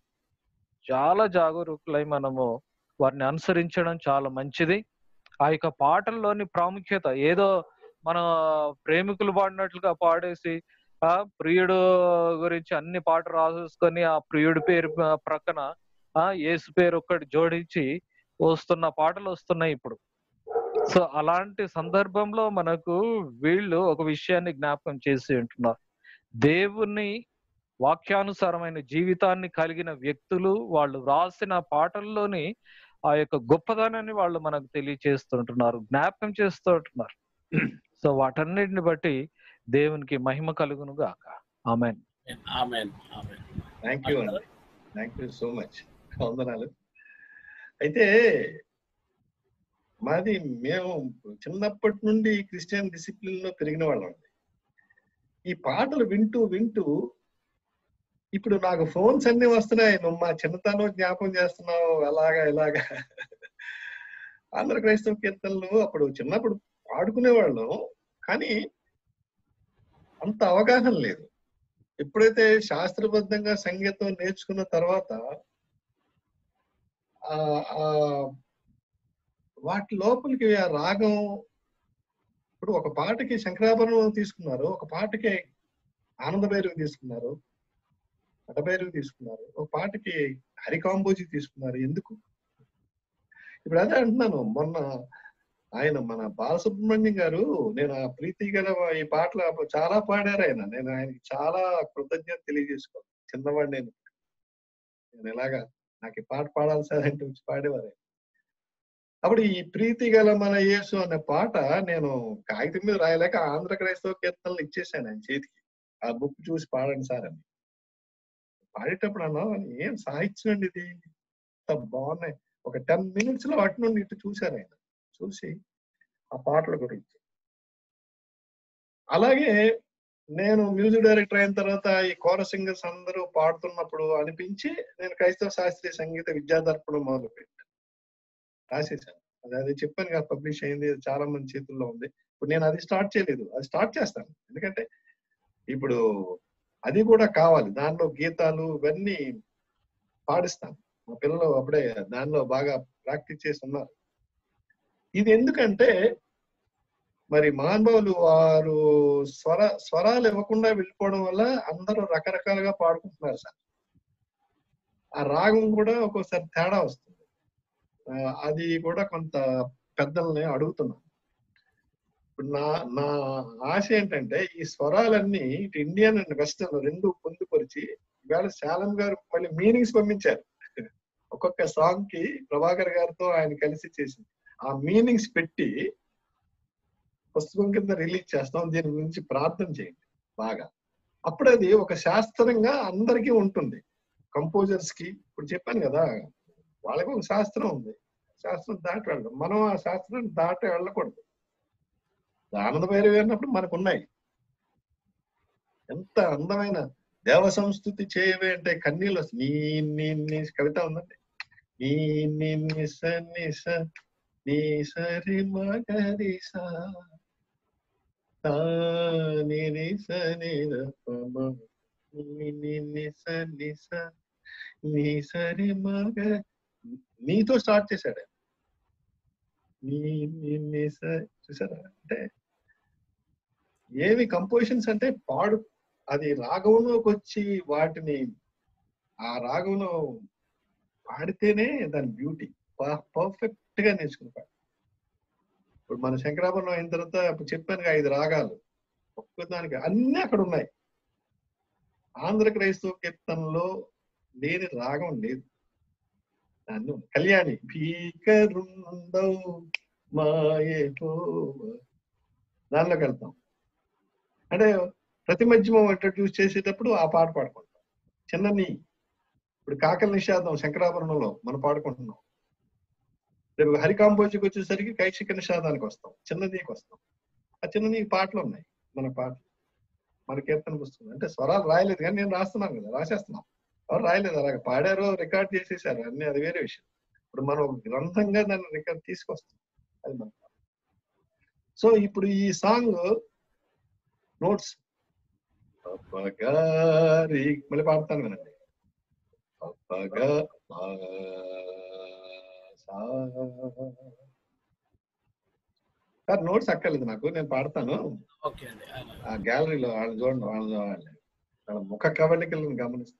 చాలా జాగరూకులై మనము వారిని అనుసరించడం చాలా మంచిది ఆ యొక్క పాటల్లోని ప్రాముఖ్యత ఏదో మన ప్రేమికులు పాడినట్లుగా పాడేసి ఆ ప్రియుడు గురించి అన్ని పాట రాసేసుకొని ఆ ప్రియుడి పేరు ప- ప్రక్కన ఆ యేసు పేరు ఒక్కటి జోడించి వస్తున్న పాటలు వస్తున్నాయి ఇప్పుడు సో అలాంటి సందర్భంలో మనకు వీళ్ళు ఒక విషయాన్ని జ్ఞాపకం చేసి ఉంటున్నారు దేవుని వాక్యానుసారమైన జీవితాన్ని కలిగిన వ్యక్తులు వాళ్ళు రాసిన పాటల్లోని ఆ యొక్క గొప్పదనాన్ని వాళ్ళు మనకు తెలియచేస్తుంటున్నారు జ్ఞాపకం చేస్తూ ఉంటున్నారు సో వాటన్నిటిని బట్టి దేవునికి మహిమ కలుగును గాక amen amen amen thank you అండి థ్యాంక్ యూ సో మచ్ వందనాలు అయితే మాది మేము చిన్నప్పటి నుండి క్రిస్టియన్ డిసిప్లిన్ లో పెరిగిన వాళ్ళం అండి ఈ పాటలు వింటూ వింటూ ఇప్పుడు నాకు ఫోన్స్ అన్ని వస్తున్నాయి నువ్వు మా చిన్నతనం జ్ఞాపకం చేస్తున్నావు అలాగా ఇలాగా ఆంధ్ర క్రైస్తవ కీర్తనలు అప్పుడు చిన్నప్పుడు పాడుకునేవాళ్ళం కానీ అంత అవగాహన లేదు ఎప్పుడైతే శాస్త్రబద్ధంగా సంగీతం నేర్చుకున్న తర్వాత ఆ ఆ వాటి లోపలికి ఆ రాగం ఇప్పుడు ఒక పాటకి శంకరాభరణం తీసుకున్నారు ఒక పాటకి ఆనంద భైరవి తీసుకున్నారు అటభైరవి తీసుకున్నారు ఒక పాటకి హరికాంబోజీ తీసుకున్నారు ఎందుకు ఇప్పుడు అదే అంటున్నాను మొన్న ఆయన మన బాలసుబ్రహ్మణ్యం గారు నేను ఆ ప్రీతి గల ఈ పాటలు అప్పుడు చాలా పాడారు ఆయన నేను ఆయనకి చాలా కృతజ్ఞత తెలియజేసుకోవాలి చిన్నవాడు నేను నేను ఎలాగా నాకు ఈ పాట పాడాలి సార్ అంటే వచ్చి పాడేవారు ఆయన. అప్పుడు ఈ ప్రీతి గల మన యేసు అనే పాట నేను కాగితం మీద రాయలేక ఆంధ్ర క్రైస్తవ కీర్తనలు ఇచ్చేసాను ఆయన చేతికి ఆ బుక్ చూసి పాడండి సార్ అని పాడేటప్పుడు అన్నా ఏం సాహిత్యం అండి ఇది ఇంత బాగున్నాయి ఒక టెన్ మినిట్స్ లో అటు నుండి ఇటు చూశారు ఆయన చూసి ఆ పాటల గురించి అలాగే నేను మ్యూజిక్ డైరెక్టర్ అయిన తర్వాత ఈ కోర సింగర్స్ అందరూ పాడుతున్నప్పుడు అనిపించి నేను క్రైస్తవ శాస్త్రీయ సంగీత విద్యాదర్పణం మొదలు పెట్టాను రాసేసాను అది అది చెప్పాను కదా పబ్లిష్ అయింది అది చాలా మంది చేతుల్లో ఉంది ఇప్పుడు నేను అది స్టార్ట్ చేయలేదు అది స్టార్ట్ చేస్తాను ఎందుకంటే ఇప్పుడు అది కూడా కావాలి దానిలో గీతాలు ఇవన్నీ పాడిస్తాను మా పిల్లలు అప్పుడే దానిలో బాగా ప్రాక్టీస్ చేసి ఉన్నారు ఇది ఎందుకంటే మరి మహానుభావులు వారు స్వర స్వరాలు ఇవ్వకుండా వెళ్ళిపోవడం వల్ల అందరూ రకరకాలుగా పాడుకుంటున్నారు సార్ ఆ రాగం కూడా ఒక్కోసారి తేడా వస్తుంది ఆ, అది కూడా కొంత పెద్దల్ని అడుగుతున్నాను ఇప్పుడు నా నా ఆశ ఏంటంటే ఈ స్వరాలన్నీ ఇటు ఇండియన్ అండ్ వెస్టర్న్ రెండు పొందుపరిచి ఇవాళ శాలం గారు మళ్ళీ మీనింగ్స్ పంపించారు ఒక్కొక్క సాంగ్ కి ప్రభాకర్ గారితో ఆయన కలిసి చేసింది ఆ మీనింగ్స్ పెట్టి పుస్తకం కింద రిలీజ్ చేస్తాం దీని గురించి ప్రార్థన చేయండి బాగా అప్పుడు అది ఒక శాస్త్రంగా అందరికీ ఉంటుంది కంపోజర్స్ కి ఇప్పుడు చెప్పాను కదా వాళ్ళకి ఒక శాస్త్రం ఉంది శాస్త్రం దాటి వెళ్ళడం మనం ఆ శాస్త్రం దాటి వెళ్ళకూడదు ఆనంద భైరవి అన్నప్పుడు మనకు ఉన్నాయి ఎంత అందమైన దేవ సంస్కృతి చేయవే అంటే కన్నీళ్ళు వస్తాయి నీ నీ నీ కవిత ఉందండి నీ నీ ని స ని స నీ సరి మగరి సా తా ని ని స ని ర ప మ ని ని ని స ని స నీ సరి మగ నీతో స్టార్ట్ చేశాడు ఆయన. నీ నీ ని స చూసారా అంటే ఏవి కంపోజిషన్స్ అంటే పాడు అది రాగంలోకి వచ్చి వాటిని ఆ రాగంలో పాడితేనే దాని బ్యూటీ పర్ఫెక్ట్ గా నేర్చుకుంటాడు ఇప్పుడు మన శంకరాభరణం అయిన తర్వాత ఇప్పుడు చెప్పాను ఐదు రాగాలు ఒక్కదానికి అన్ని అక్కడ ఉన్నాయి ఆంధ్ర క్రైస్తవ కీర్తనలో లేని రాగం లేదు దాన్ని ఉంది. కళ్యాణి భీకరుండవు మాయే దానిలోకి వెళ్తాం అంటే ప్రతి మధ్యమం ఇంట్రడ్యూస్ చేసేటప్పుడు ఆ పాట పాడుకుంటాం చిన్న నీ ఇప్పుడు కాకల నిషాదం శంకరాభరణంలో మనం పాడుకుంటున్నాం రేపు హరికాంబోజికి వచ్చేసరికి కైశిక నిషాదానికి వస్తాం చిన్న నీకు వస్తాం ఆ చిన్న నీకు పాటలు ఉన్నాయి మన పాటలు మన కీర్తన పుస్తకం అంటే స్వరాలు రాయలేదు కానీ నేను రాస్తున్నాను కదా రాసేస్తున్నాం ఎవరు రాయలేదు అలాగ పాడారో రికార్డ్ చేసేసారు అన్ని అది వేరే విషయం ఇప్పుడు మనం ఒక గ్రంథంగా దాన్ని రికార్డ్ తీసుకొస్తాం అది మన సో ఇప్పుడు ఈ సాంగ్ నోట్స్ పప్పగారి మళ్ళీ పాడతాను వినండి పప్పగా సార్ నోట్స్ అక్కర్లేదు నాకు నేను పాడతాను ఓకే అండి ఆ గ్యాలరీలో వాళ్ళని చూడండి వాళ్ళని చూడండి వాళ్ళ ముఖ కవళికలను గమనిస్తాను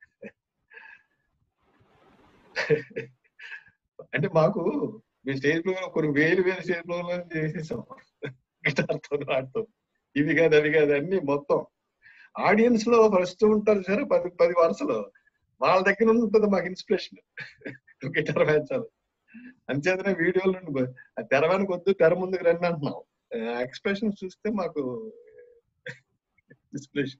అంటే మాకు మీ స్టేజ్ ప్రోగ్రామ్ కొన్ని వేలు వేలు స్టేజ్ ప్రోగ్రామ్ చేసేసాం గిటార్తో వాడుతూ ఇవి కాదు అవి కాదు అన్ని మొత్తం ఆడియన్స్ లో ఫస్ట్ ఉంటారు సరే పది పది వరుసలో వాళ్ళ దగ్గర ఉంటుంది మాకు ఇన్స్పిరేషన్ గిటార్ వాయించాలి అంచేతనే వీడియోలు నుండి బ- ఆ తెర వెనక వద్దు తెర ముందుకు రండి అంటున్నాం ఎక్స్ప్రెషన్ చూస్తే మాకు ఇన్స్పిరేషన్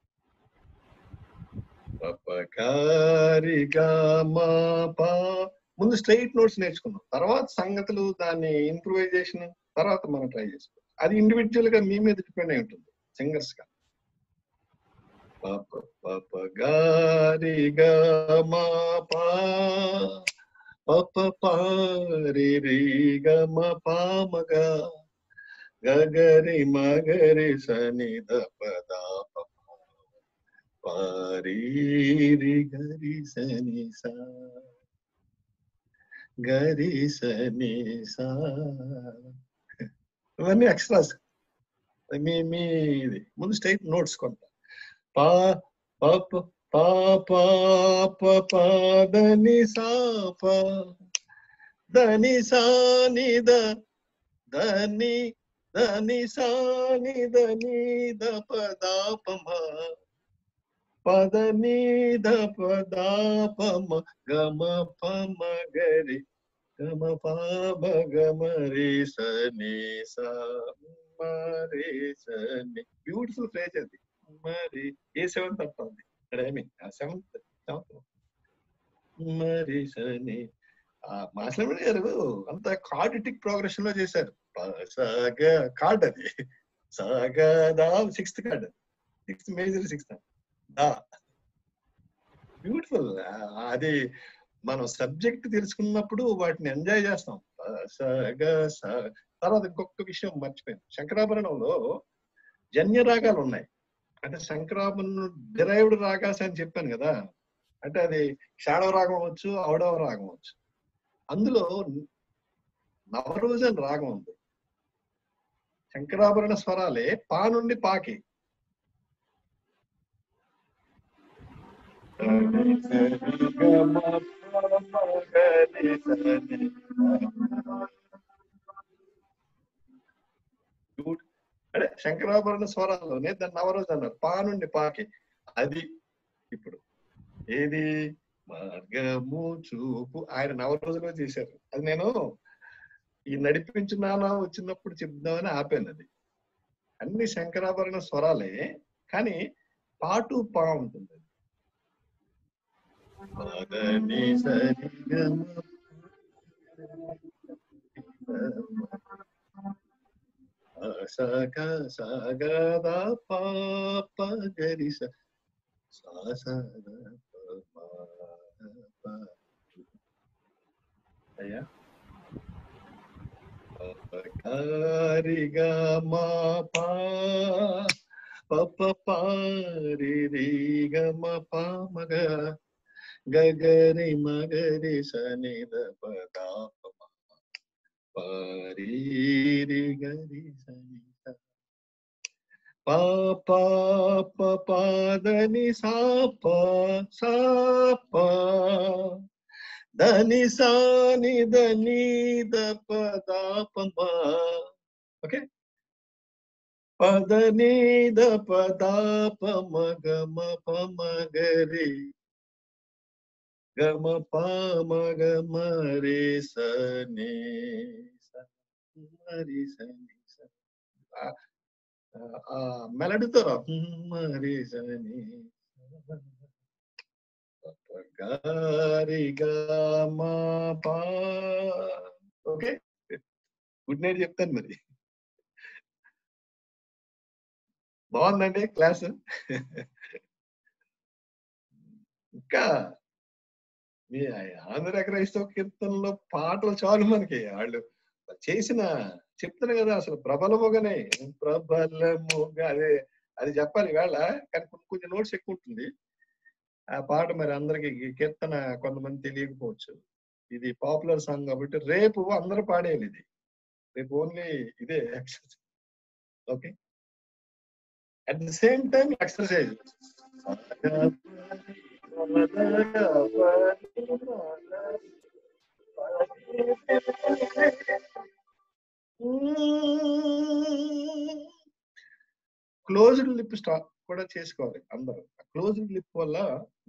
పపకారిగా మా పా ముందు స్ట్రైట్ నోట్స్ నేర్చుకున్నాం తర్వాత సంగతులు దాన్ని ఇంప్రూవైజేషన్ తర్వాత మనం ట్రై చేసుకోవచ్చు అది ఇండివిజువల్ గా మీ మీద డిపెండ్ అయి ఉంటుంది సింగర్స్ గా పప పప గారి గా మా పా పప పారి రి గ మ పామగా గగరి మగరి సని ద పద పారి రి గరి సని సా గరి సని సా ఇవన్నీ ఎక్స్ట్రాస్ మీ మీ ఇది ముందు స్టేట్ నోట్స్ కొంత పా పప పాప దని సాప దని సాని ద దని దని సాని దని ద పదాపమ పదని ద పదాపమ గమ పమ గరి గమ పాప గమ రే సని సా మరి సని బ్యూటిఫుల్ ఫ్రేజ్ అది మరి ఏ సెవెంత్ అంటుంది ఇక్కడ ఐ మీన్ ఆ సెవెంత్ సెవెంత్ మరి సని ఆ మాస్టర్ గారు అంత కార్డిటిక్ ప్రోగ్రెషన్ లో చేశారు సగ కార్డ్ అది సగదా sixth chord sixth major sixth దా బ్యూటిఫుల్ అది మనం సబ్జెక్ట్ తెలుసుకున్నప్పుడు వాటిని ఎంజాయ్ చేస్తాం సగ స తర్వాత ఇంకొక విషయం మర్చిపోయాను శంకరాభరణంలో జన్య రాగాలు ఉన్నాయి అంటే శంకరాభరణం డిరైవ్డ్ రాగాస్ అని చెప్పాను కదా అంటే అది షాడవ రాగం అవచ్చు ఔడవ రాగం అవచ్చు అందులో నవరోజన్ రాగం ఉంది శంకరాభరణ స్వరాలే పా నుండి పాకి Good. అదే శంకరాభరణ స్వరాల్లోనే దాన్ని నవరోజు అన్నారు పా నుండి పాకి అది ఇప్పుడు ఏది మార్గము చూపు ఆయన నవరోజులో చేశారు అది నేను ఈ నడిపించు నానా వచ్చినప్పుడు చెప్దామని ఆపాను అది అన్ని శంకరాభరణ స్వరాలే కానీ పాటు పా ఉంటుంది పదని సరి గమ సగ సగద పాప గరి స సా సగ ప ప అయ్యా కారి గమ పా పప పారి రి గమ పా మగ గగరి మగరి సని ద పద పారి రి గరి సని ద పా పా ప పాదని సా ప సా ప దని సాని దని ద పద పమ ఓకే పదని ద పద పమ గమ పమ గరి గమ పామ గమ రే సని మరి సని ఆ మెలడీతో రా మరి సని గారి గమ పా ఓకే గుడ్ నైట్ చెప్తాను మరి బాగుందండి క్లాస్ ఇంకా మీ ఆంధ్ర క్రైస్తవ కీర్తనలో పాటలు చాలు మనకి వాళ్ళు చేసిన చెప్తున్నా కదా అసలు ప్రబలముగానే ప్రబలముగా అదే అది చెప్పాలి వేళ కానీ కొన్ని కొంచెం నోట్స్ ఎక్కువ ఉంటుంది ఆ పాట మరి అందరికి ఈ కీర్తన కొంతమంది తెలియకపోవచ్చు ఇది పాపులర్ సాంగ్ కాబట్టి రేపు అందరూ పాడేయాలి ఇది రేపు ఓన్లీ ఇదే exercise okay at the same time exercise closed lip stop కూడా చేసుకోవాలి అందరూ క్లోజ్డ్ లిప్ వల్ల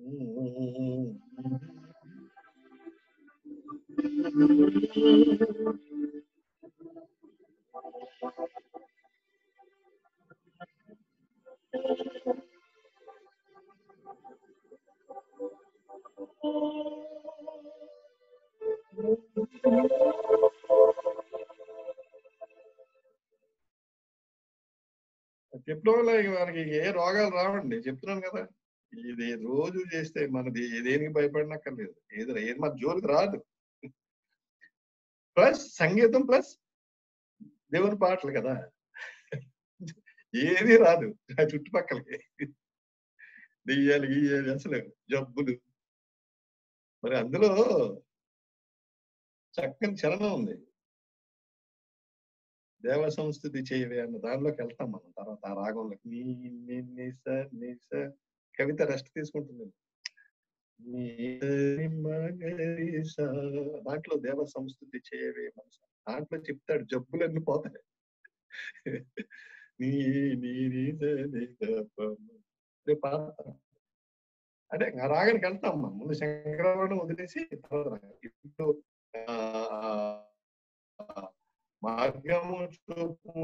చెప్పడం వల్ల ఇక మనకి ఏ రోగాలు రావండి చెప్తున్నాను కదా ఇది రోజు చేస్తే మనది దేనికి భయపడనక్కర్లేదు ఏది ఏది మన జోలికి రాదు ప్లస్ సంగీతం ప్లస్ దేవుని పాటలు కదా ఏది రాదు ఆ చుట్టుపక్కలకి దెయ్యాలు గీయాలి అసలు జబ్బులు మరి అందులో చక్కని చరణం ఉంది దేవ సంస్థుతి చేయవే అన్న దానిలోకి వెళ్తాం మనం తర్వాత ఆ రాగంలోకి నీ నీ నీ సార్ నీ సార్ కవిత రెస్ట్ తీసుకుంటుంది నీ సరి మగరి సా. దాంట్లో దేవ సంస్థుతి చేయవే మనసు దాంట్లో చెప్తాడు జబ్బులన్నీ పోతాయి నీ నీ నీ సరి గప మ. రేపు పాడతాం. అంటే ఆ రాగానికి వెళ్తాం మనం ముందు శంకరవరణం వదిలేసి తర్వాత రాగం. ఇప్పుడు ఆ, మార్గము చూపు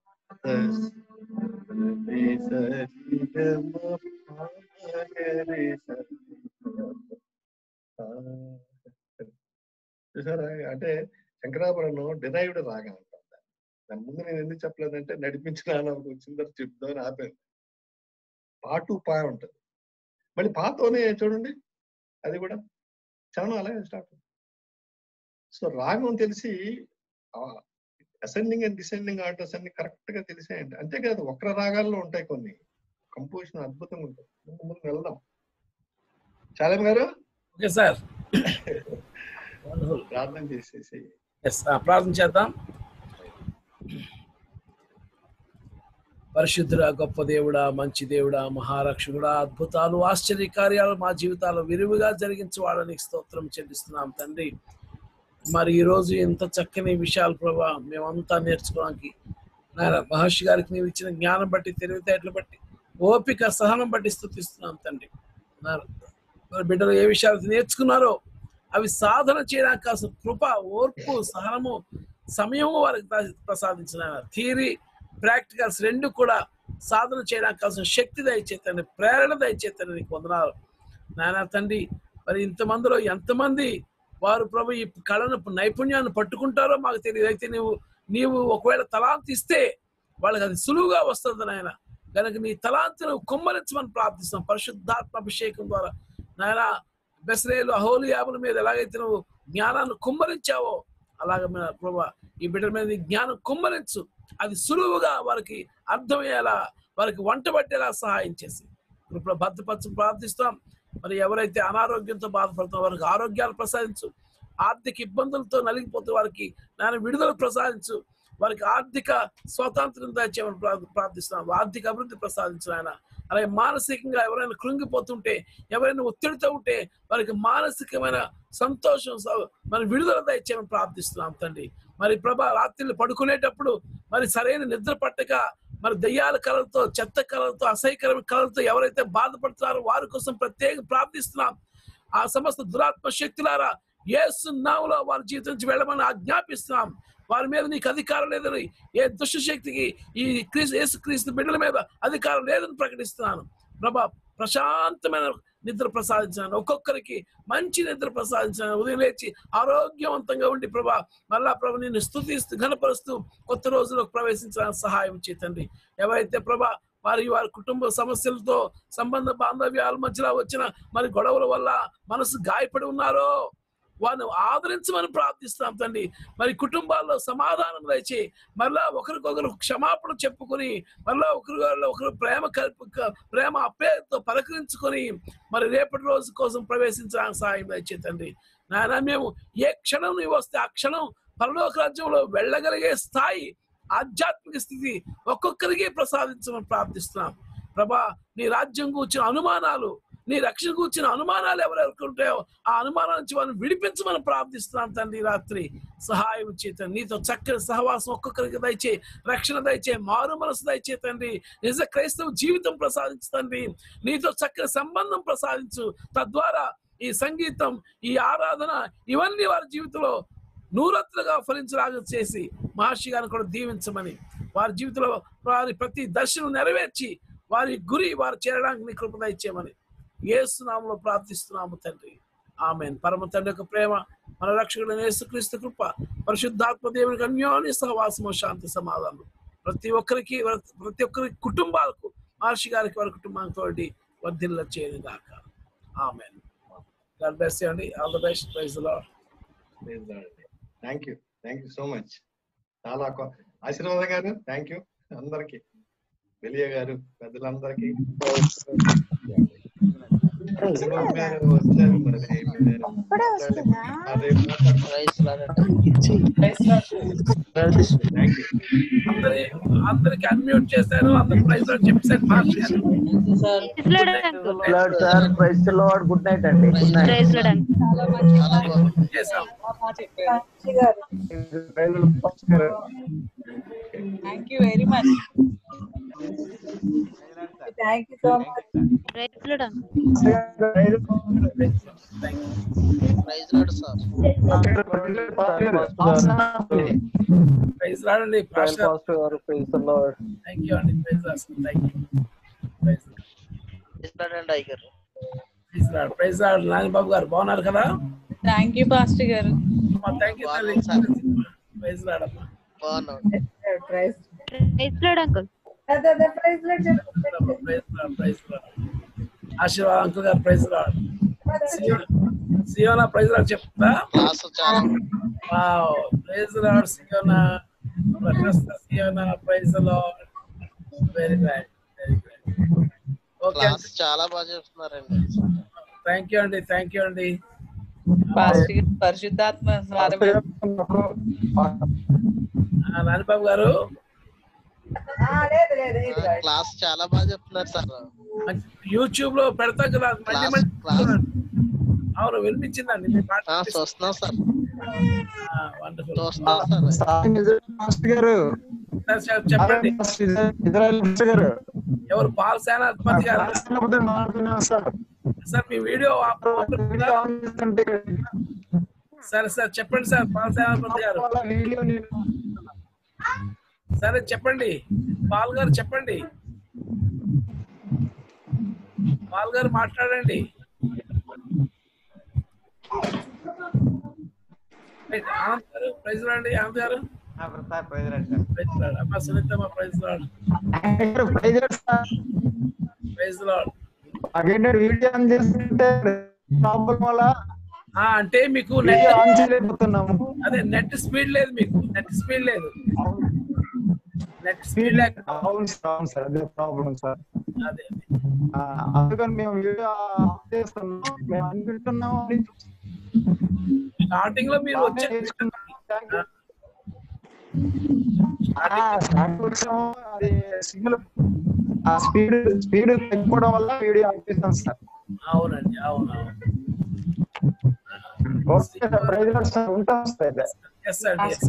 చూసారా అంటే శంకరాభరణం డిరైవ్డ్ రాగం అంటాం దాన్ని. దాని ముందు నేను ఎందుకు చెప్పలేదంటే నడిపించిన నాకు వచ్చిన తర్వాత చెప్తామని ఆపాను పాటు పా ఉంటది మళ్ళీ పాతోనే చూడండి అది కూడా చరణం అలాగే స్టార్ట్ సో రాగం తెలిసి అసెండింగ్ అండ్ డిసెండింగ్ ఆర్డర్స్ అన్ని కరెక్ట్ గా తెలిసాయండి అంతేకాదు వక్ర రాగాల్లో ఉంటాయి కొన్ని కంపోజిషన్ అద్భుతంగా ఉంటుంది ముందు ముందు వెళ్దాం చాలం గారు ఓకే సార్ ప్రార్థన చేసేసి ఎస్ ప్రార్థన చేద్దాం పరిశుద్ధుడా గొప్ప దేవుడా మంచి దేవుడా మహారక్షకుడా అద్భుతాలు ఆశ్చర్య కార్యాలు మా జీవితాలు విరివిగా జరిగించేవాడని స్తోత్రం చెల్లిస్తున్నాం తండ్రి మరి ఈ రోజు ఇంత చక్కని విషయాలు ప్రభా మేమంతా నేర్చుకోవడానికి నాయన మహర్షి గారికి నీవు ఇచ్చిన జ్ఞానం బట్టి తెలివితేటలు బట్టి ఓపిక సహనం బట్టి స్థుతిస్తున్నాం తండ్రి నాయన, మరి బిడ్డలు ఏ విషయాలు నేర్చుకున్నారో అవి సాధన చేయడానికి కాసిన కృప ఓర్పు సహనము సమయము వారికి ప్ర- ప్రసాదించిన థియరీ ప్రాక్టికల్స్ రెండు కూడా సాధన చేయడానికి కావాల్సిన శక్తి దయచేతండి ప్రేరణ దయచేతండి నీకు వందనాలు నాయన తండ్రి మరి ఇంతమందిలో ఎంతమంది వారు ప్రభు ఈ కళను నైపుణ్యాన్ని పట్టుకుంటారో మాకు తెలియదు అయితే నీవు నీవు ఒకవేళ తలాంతి ఇస్తే వాళ్ళకి అది సులువుగా వస్తుంది నాయన కనుక నీ తలాంతిని కుమ్మరించమని ప్రార్థిస్తున్నాం పరిశుద్ధాత్మ అభిషేకం ద్వారా నాయన బెసరేలు అహోలు యాబుల మీద ఎలాగైతే నువ్వు జ్ఞానాన్ని కుమ్మరించావో అలాగే మన ప్రభా ఈ బిడ్డల మీద నీ జ్ఞానం కుమ్మరించు అది సులువుగా వారికి అర్థమయ్యేలా వారికి వంట పట్టేలా సహాయం చేసి ఇప్పుడు భద్రపరచు ప్రార్థిస్తాం మరి ఎవరైతే అనారోగ్యంతో బాధపడుతున్నారో వారికి ఆరోగ్యాలు ప్రసాదించు ఆర్థిక ఇబ్బందులతో నలిగిపోతే వారికి నాయన విడుదల ప్రసాదించు వారికి ఆర్థిక స్వాతంత్రం దయచేయమని ప్రా- ప్రార్థిస్తున్నాం ఆర్థిక అభివృద్ధి ప్రసాదించు ఆయన అలాగే మానసికంగా ఎవరైనా కృంగిపోతుంటే ఎవరైనా ఒత్తిడితో ఉంటే వారికి మానసికమైన సంతోషం స- మరి విడుదల దయచేయమని ప్రార్థిస్తున్నాం తండ్రి మరి ప్రభా రాత్రిళ్ళు పడుకునేటప్పుడు మరి సరైన నిద్ర పట్టక మరి దయ్యాల కళలతో చెత్త కళలతో అసహ్యకరమైన కళలతో ఎవరైతే బాధపడుతున్నారో వారి కోసం ప్రత్యేక ప్రార్థిస్తున్నాం ఆ సమస్త దురాత్మ శక్తులారా యేసు నామములో వారి జీవితం నుంచి వెళ్ళమని ఆజ్ఞాపిస్తున్నాం వారి మీద నీకు అధికారం లేదని ఏ దుష్ట శక్తికి ఈ క్రీస్తు యేసు క్రీస్తు బిడ్డల మీద అధికారం లేదని ప్రకటిస్తున్నాను ప్రభా ప్రశాంతమైన నిద్ర ప్రసాదించాను ఒక్కొక్కరికి మంచి నిద్ర ప్రసాదించాను ఉదయం లేచి ఆరోగ్యవంతంగా ఉండి ప్రభా మళ్ళా ప్రభు నిన్ను స్థుతిస్తూ ఘనపరుస్తూ కొత్త రోజులకు ప్రవేశించడానికి సహాయం చేతండి ఎవరైతే ప్రభా వారి వారి కుటుంబ సమస్యలతో సంబంధ బాంధవ్యాల మధ్యలో వచ్చిన మరి గొడవల వల్ల మనసు గాయపడి ఉన్నారో వారిని ఆదరించమని ప్రార్థిస్తాం తండ్రి మరి కుటుంబాల్లో సమాధానం దయచి మరలా ఒకరికొకరు క్షమాపణ చెప్పుకొని మరలా ఒకరి ఒకరు ప్రేమ కల్ప క- ప్రేమ అప్పేతో పలకరించుకొని మరి రేపటి రోజు కోసం ప్రవేశించడానికి సహాయం దయచే తండ్రి నాయన మేము ఏ క్షణం నీవు వస్తే ఆ క్షణం పరలోక రాజ్యంలో వెళ్ళగలిగే స్థాయి ఆధ్యాత్మిక స్థితి ఒక్కొక్కరికి ప్రసాదించమని ప్రార్థిస్తున్నాం ప్రభా నీ రాజ్యం కూర్చిన అనుమానాలు నీ రక్షణ కూర్చిన అనుమానాలు ఎవరెవరికి ఉంటాయో ఆ అనుమానాల నుంచి వారిని విడిపించమని ప్రార్థిస్తున్నాం తండ్రి ఈ రాత్రి సహాయం చేత నీతో చక్కని సహవాసం ఒక్కొక్కరికి దయచే రక్షణ దయచే మారు మనసు దయచే తండ్రి నిజ క్రైస్తవ జీవితం ప్రసాదించు తండ్రి నీతో చక్కని సంబంధం ప్రసాదించు తద్వారా ఈ సంగీతం ఈ ఆరాధన ఇవన్నీ వారి జీవితంలో నూరత్తులుగా ఫలించలాగా చేసి మహర్షి గారిని కూడా దీవించమని వారి జీవితంలో వారి ప్రతి దర్శనం నెరవేర్చి వారి గురి వారు చేరడానికి నీ కృపద ఇచ్చేయమని ఏసునామంలో ప్రార్థిస్తున్నాము తండ్రి ఆమెన్ పరమ తండ్రి యొక్క ప్రేమ మన రక్షకుడు యేసుక్రీస్తు కృప పరిశుద్ధాత్మ దేవునికి అన్యోన్య సహవాసము శాంతి సమాధానం ప్రతి ఒక్కరికి ప్రతి ఒక్కరి కుటుంబాలకు మహర్షి గారికి వారి కుటుంబానికి తోటి వర్ధిల్ల చేయని దాకా ఆమెన్ గాడ్ బ్లెస్ యు అండి all the best praise Lord thank you thank you so much చాలా కొ- ఆశీర్వాదం గారు థ్యాంక్ యూ అందరికి వెలియ గారు పెద్దలందరికీ ఆశీర్వాదం గారు వచ్చారు మరి మీరు అప్పుడే వస్తుందా అదే థ్యాంక్ యూ అందరి అందరికి అన్మ్యూట్ చేశాను అందరు ప్రైజ్ లార్డ్ చెప్పేసారు మహర్షి గారు Lord sir praise Lord good night అండి good night praise Lord uncle చేశాం thank you very much thank you so much praise రాడండి రాయల్ పాస్టర్ గారు praise the Lord thank you అండి ప్రైజ్ రాస్తుంది థ్యాంక్ యూ ప్రైజ్ ప్రైజ్ రాడ్ praise రాడ్ నానిబాబు గారు బాగున్నారు కదా థ్యాంక్ యూ పాస్టర్ గారు థ్యాంక్ యూ తల్లి ప్రైజ్ రాడమ్మా ప్రైజ్ ప్రైజ్ లార్డ్ అంకుల్ అదే అదే ప్రైజ్ లార్డ్ చెప్పు ప్రైజ్ రాడ్ ప్రైజ్ రాడ్ ఆశీర్వాద్ అంకుల్ గారు ప్రైజ్ రాడ్ సియోనా ప్రైజ్ రాడ్ చెప్తా వావ్ ప్రైజ్ లార్డ్ సియోనా ప్రశస్త Siona praise Lord very good very good okay class చాలా బాగా చెప్తున్నారండి థ్యాంక్ యూ అండి థ్యాంక్ యూ అండి పాస్టర్ గారు పరిశుద్ధాత్మ స్వరమే ఆ, నానిబాబు గారు లేదు లేదు ఇది కాదు. క్లాస్ చాలా బాగా చెప్తున్నారు సార్ యూట్యూబ్ లో పెడతా కదా మళ్ళీ మళ్ళీ చూస్తున్నాను. అవును వినిపించిందండి మీ పాట ఆ, చూస్తున్నాం సార్ వండర్ఫుల్ చూస్తున్నాం సార్ మాస్టర్ గారు చెప్పండి ఇజ్రాయల్ మాస్టర్ గారు ఎవరు పాల్ సేనాధిపతి గారు మాట్లాడుతున్నాను సార్ సార్ మీ వీడియో సరే సార్ చెప్పండి సార్ పాల్ సేనాధిపతి గారు వీడియో సరే చెప్పండి పాల్ గారు చెప్పండి పాల్ గారు మాట్లాడండి రైట్, ఆనంద్ గారు ప్రైజ్ రండి ఆనంద్ గారు ప్రైజ్ లాడ్ అమ్మ Sunithamma praise Lord praise Lord again video on చేస్తుంటే ప్రాబ్లం వల్ల ఆ, అంటే మీకు వీడియో నెట్ ఆన్ చేయలేకపోతున్నాము అదే నెట్ స్పీడ్ లేదు మీకు నెట్ స్పీడ్ లేదు నెట్ స్పీడ్ లేక అవును సార్ అవును సార్ అదే ప్రాబ్లం సార్ అదే ఆ, అందుకని మేము వీడియో ఆఫ్ చేస్తున్నాం మేము అనుకుంటున్నాం అని స్టార్టింగ్ లో మీరు వచ్చే వచ్చాము అది సిగ్నల్ ఆ స్పీడ్ స్పీడ్ తగ్గిపోవడం వల్ల వీడియో ఆఫ్ చేస్తాం సార్ అవునండి అవును అవును ఓకే సార్ ప్రైజ్ సార్ ఉంటాం సార్ ఎస్ అండి ఎస్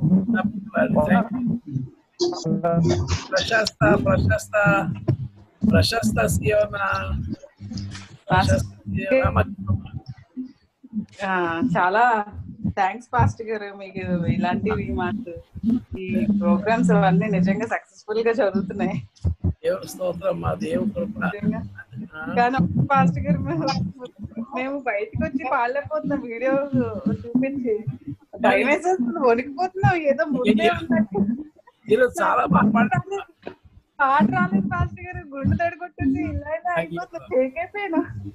ప్రశస్త ప్రశస్త ప్రశస్త సియోన ప్రశస్త సియోన ఆ, చాలా థ్యాంక్స్ పాస్టర్ గారు మీకు ఇలాంటివి మాకు ఈ ప్రోగ్రామ్స్ అవన్నీ నిజంగా సక్సెస్ఫుల్ గా జరుగుతున్నాయి దేవుడు స్తోత్రం మా దేవుడు కృప కానీ ఒక్క పాస్టర్ గారు మేము- మేము బయటకు వచ్చి పాడలేకపోతున్నాం వీడియో చూపించి భయం వేసేస్తుంది వణికిపోతున్నాం ఏదో ముందే ఉన్నట్టు ఈరోజు చాలా బాగా పాడారు. పాట రాలేదు పాస్టర్ గారు గుండె తడికొట్టేసి ఇలా ఇలా అయిపోతుంది షేక్ అయిపోయాను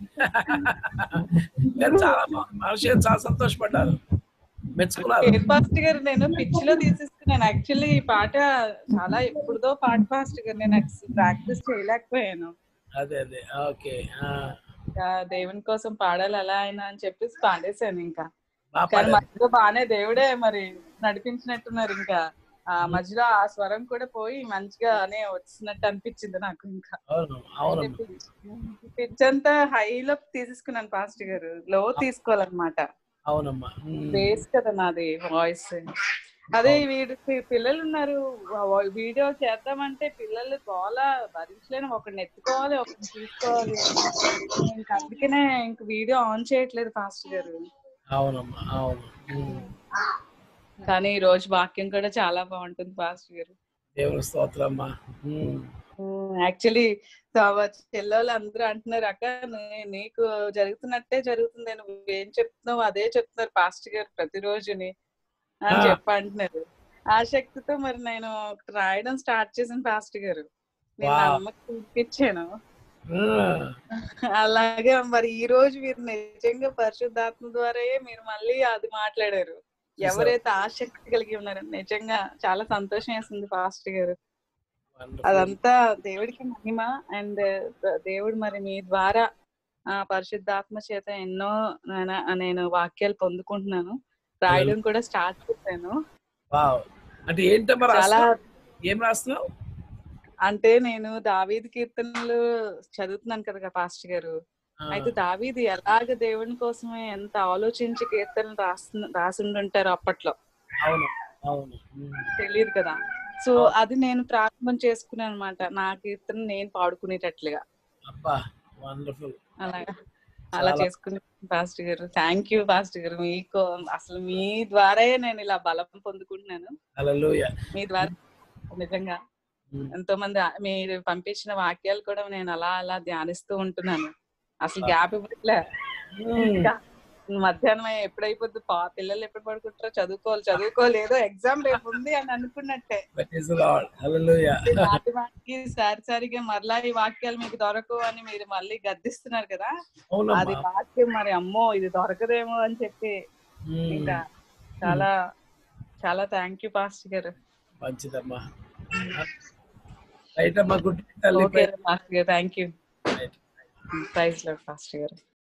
కానీ చాలా బాగుంది మనిషి చాలా సంతోషపడ్డారు మెచ్చుకున్నారు పేరు పాస్ట్ గారు నేను పిచ్ లో తీసేసుకున్నాను యాక్చువల్లీ ఈ పాట చాలా ఎప్పుడుదో పాట పాస్ట్ గారు నేను ప్రాక్టీస్ చేయలేకపోయాను అదే అదే ఓకే ఆ, ఇంకా దేవుని కోసం పాడాలి అలా అయినా అని చెప్పేసి పాడేశాను ఇంకా బాగా కానీ పాడారు. మధ్యలో బాగానే దేవుడే మరి నడిపించినట్టున్నారు ఇంకా ఆ మధ్యలో ఆ స్వరం కూడా పోయి మంచిగానే వచ్చినట్టు అనిపించింది నాకు ఇంకా అవును అవును పిచ్ అంతా హైలో తీసేసుకున్నాను పాస్ట్ గారు లో తీసుకోవాలన్నమాట అవునమ్మా ఉమ్. బేస్ కదా నాది వాయిస్ అదే వీడు పి- పిల్లలు ఉన్నారు వా- వీడియో చేద్దామంటే పిల్లలు గోల భరించలేను ఒకరిని ఎత్తుకోవాలి ఒకరిని తీసుకోవాలి ఇంక అందుకనే ఇంక వీడియో ఆన్ చేయట్లేదు ఫాస్ట్ గారు అవునమ్మా అవును ఉమ్. కానీ ఈ రోజు వాక్యం కూడా చాలా బాగుంటుంది ఫాస్ట్ గారు దేవుని స్తోత్రమ్మా ఉమ్. యాక్చువల్లీ చెల్లెళ్ళు అందరూ అంటున్నారు అక్క నీ- నీకు జరుగుతున్నట్టే జరుగుతుంది నువ్వు ఏం చెప్తున్నావు అదే చెప్తున్నారు పాస్ట్ గారు ప్రతిరోజుని అని ఆ. చెప్పి అంటున్నారు ఆ శక్తితో మరి నేను ఒకటి రాయడం స్టార్ట్ చేసిన పాస్ట్ గారు నేను నా వావ్. అమ్మకి చూపించాను ఉమ్. అలాగే మరి ఈ రోజు మీరు నిజంగా పరిశుద్ధాత్మ ద్వారాయే మీరు మళ్ళీ అది మాట్లాడారు చూసావా? ఎవరైతే ఆసక్తి కలిగి ఉన్నారో నిజంగా చాలా సంతోషం వేసింది పాస్ట్ గారు అదంతా దేవుడికి మహిమ అండ్ దేవుడు మరి మీ ద్వారా ఆ పరిశుద్ధాత్మ చేత ఎన్నో నాన- నేను వాక్యాలు పొందుకుంటున్నాను రాయడం కూడా స్టార్ట్ చేశాను వావ్ అంటే ఏంటమ్మా చాలా రాస్తున్నావు ఏం రాస్తున్నావు అంటే నేను దావీది కీర్తనలు చదువుతున్నాను కదా పాస్టర్ గారు ఆ. అయితే దావీది ఎలాగ దేవుని కోసమే ఎంత ఆలోచించి కీర్తనలు రాస్తు రాసిండుంటారు అప్పట్లో అవును అవును ఉమ్. తెలియదు కదా సో అది నేను ప్రారంభం చేసుకున్నాను అనమాట నా కీర్తన నేను పాడుకునేటట్లుగా అబ్బా వండర్ఫుల్ అలాగా అలా చాలా- చేసుకుని పాస్టర్ గారు థ్యాంక్ యూ పాస్టర్ గారు మీకు అసలు మీ ద్వారాయే నేను ఇలా బలం పొందుకుంటున్నాను హల్లెలూయా మీ ద్వారా నిజంగా ఎంతో మంది ఆ- మీరు పంపించిన వాక్యాలు కూడా నేను అలా అలా ధ్యానిస్తూ ఉంటున్నాను అసలు గ్యాప్ ఇవ్వట్లే ఇంకా మధ్యాహ్నం ఎప్పుడైపోద్ది పా పిల్లలు ఎప్పుడు పడుకుంటారో చదువుకోవాలి చదువుకోవాలి ఏదో ఎగ్జామ్ రేపు ఉంది అని అనుకున్నట్టే ప్రైజ్ లార్డ్ హల్లెలూయా మాటి మాటికి సారి సారిగా మరలా ఈ వాక్యాలు మీకు దొరకవు అని మీరు మళ్ళీ గద్దిస్తున్నారు కదా అవునమ్మా. అది వాక్యం మరి అమ్మో ఇది దొరకదేమో అని చెప్పి మ్మ్. ఇంకా చాలా చాలా థ్యాంక్ యూ పాస్టర్ గారు మంచిదమ్మా రైట్ అమ్మా గుడ్ తల్లి ఓకే పాస్టర్ గారు థ్యాంక్ యూ ప్రైజ్ లో పాస్టర్ గారు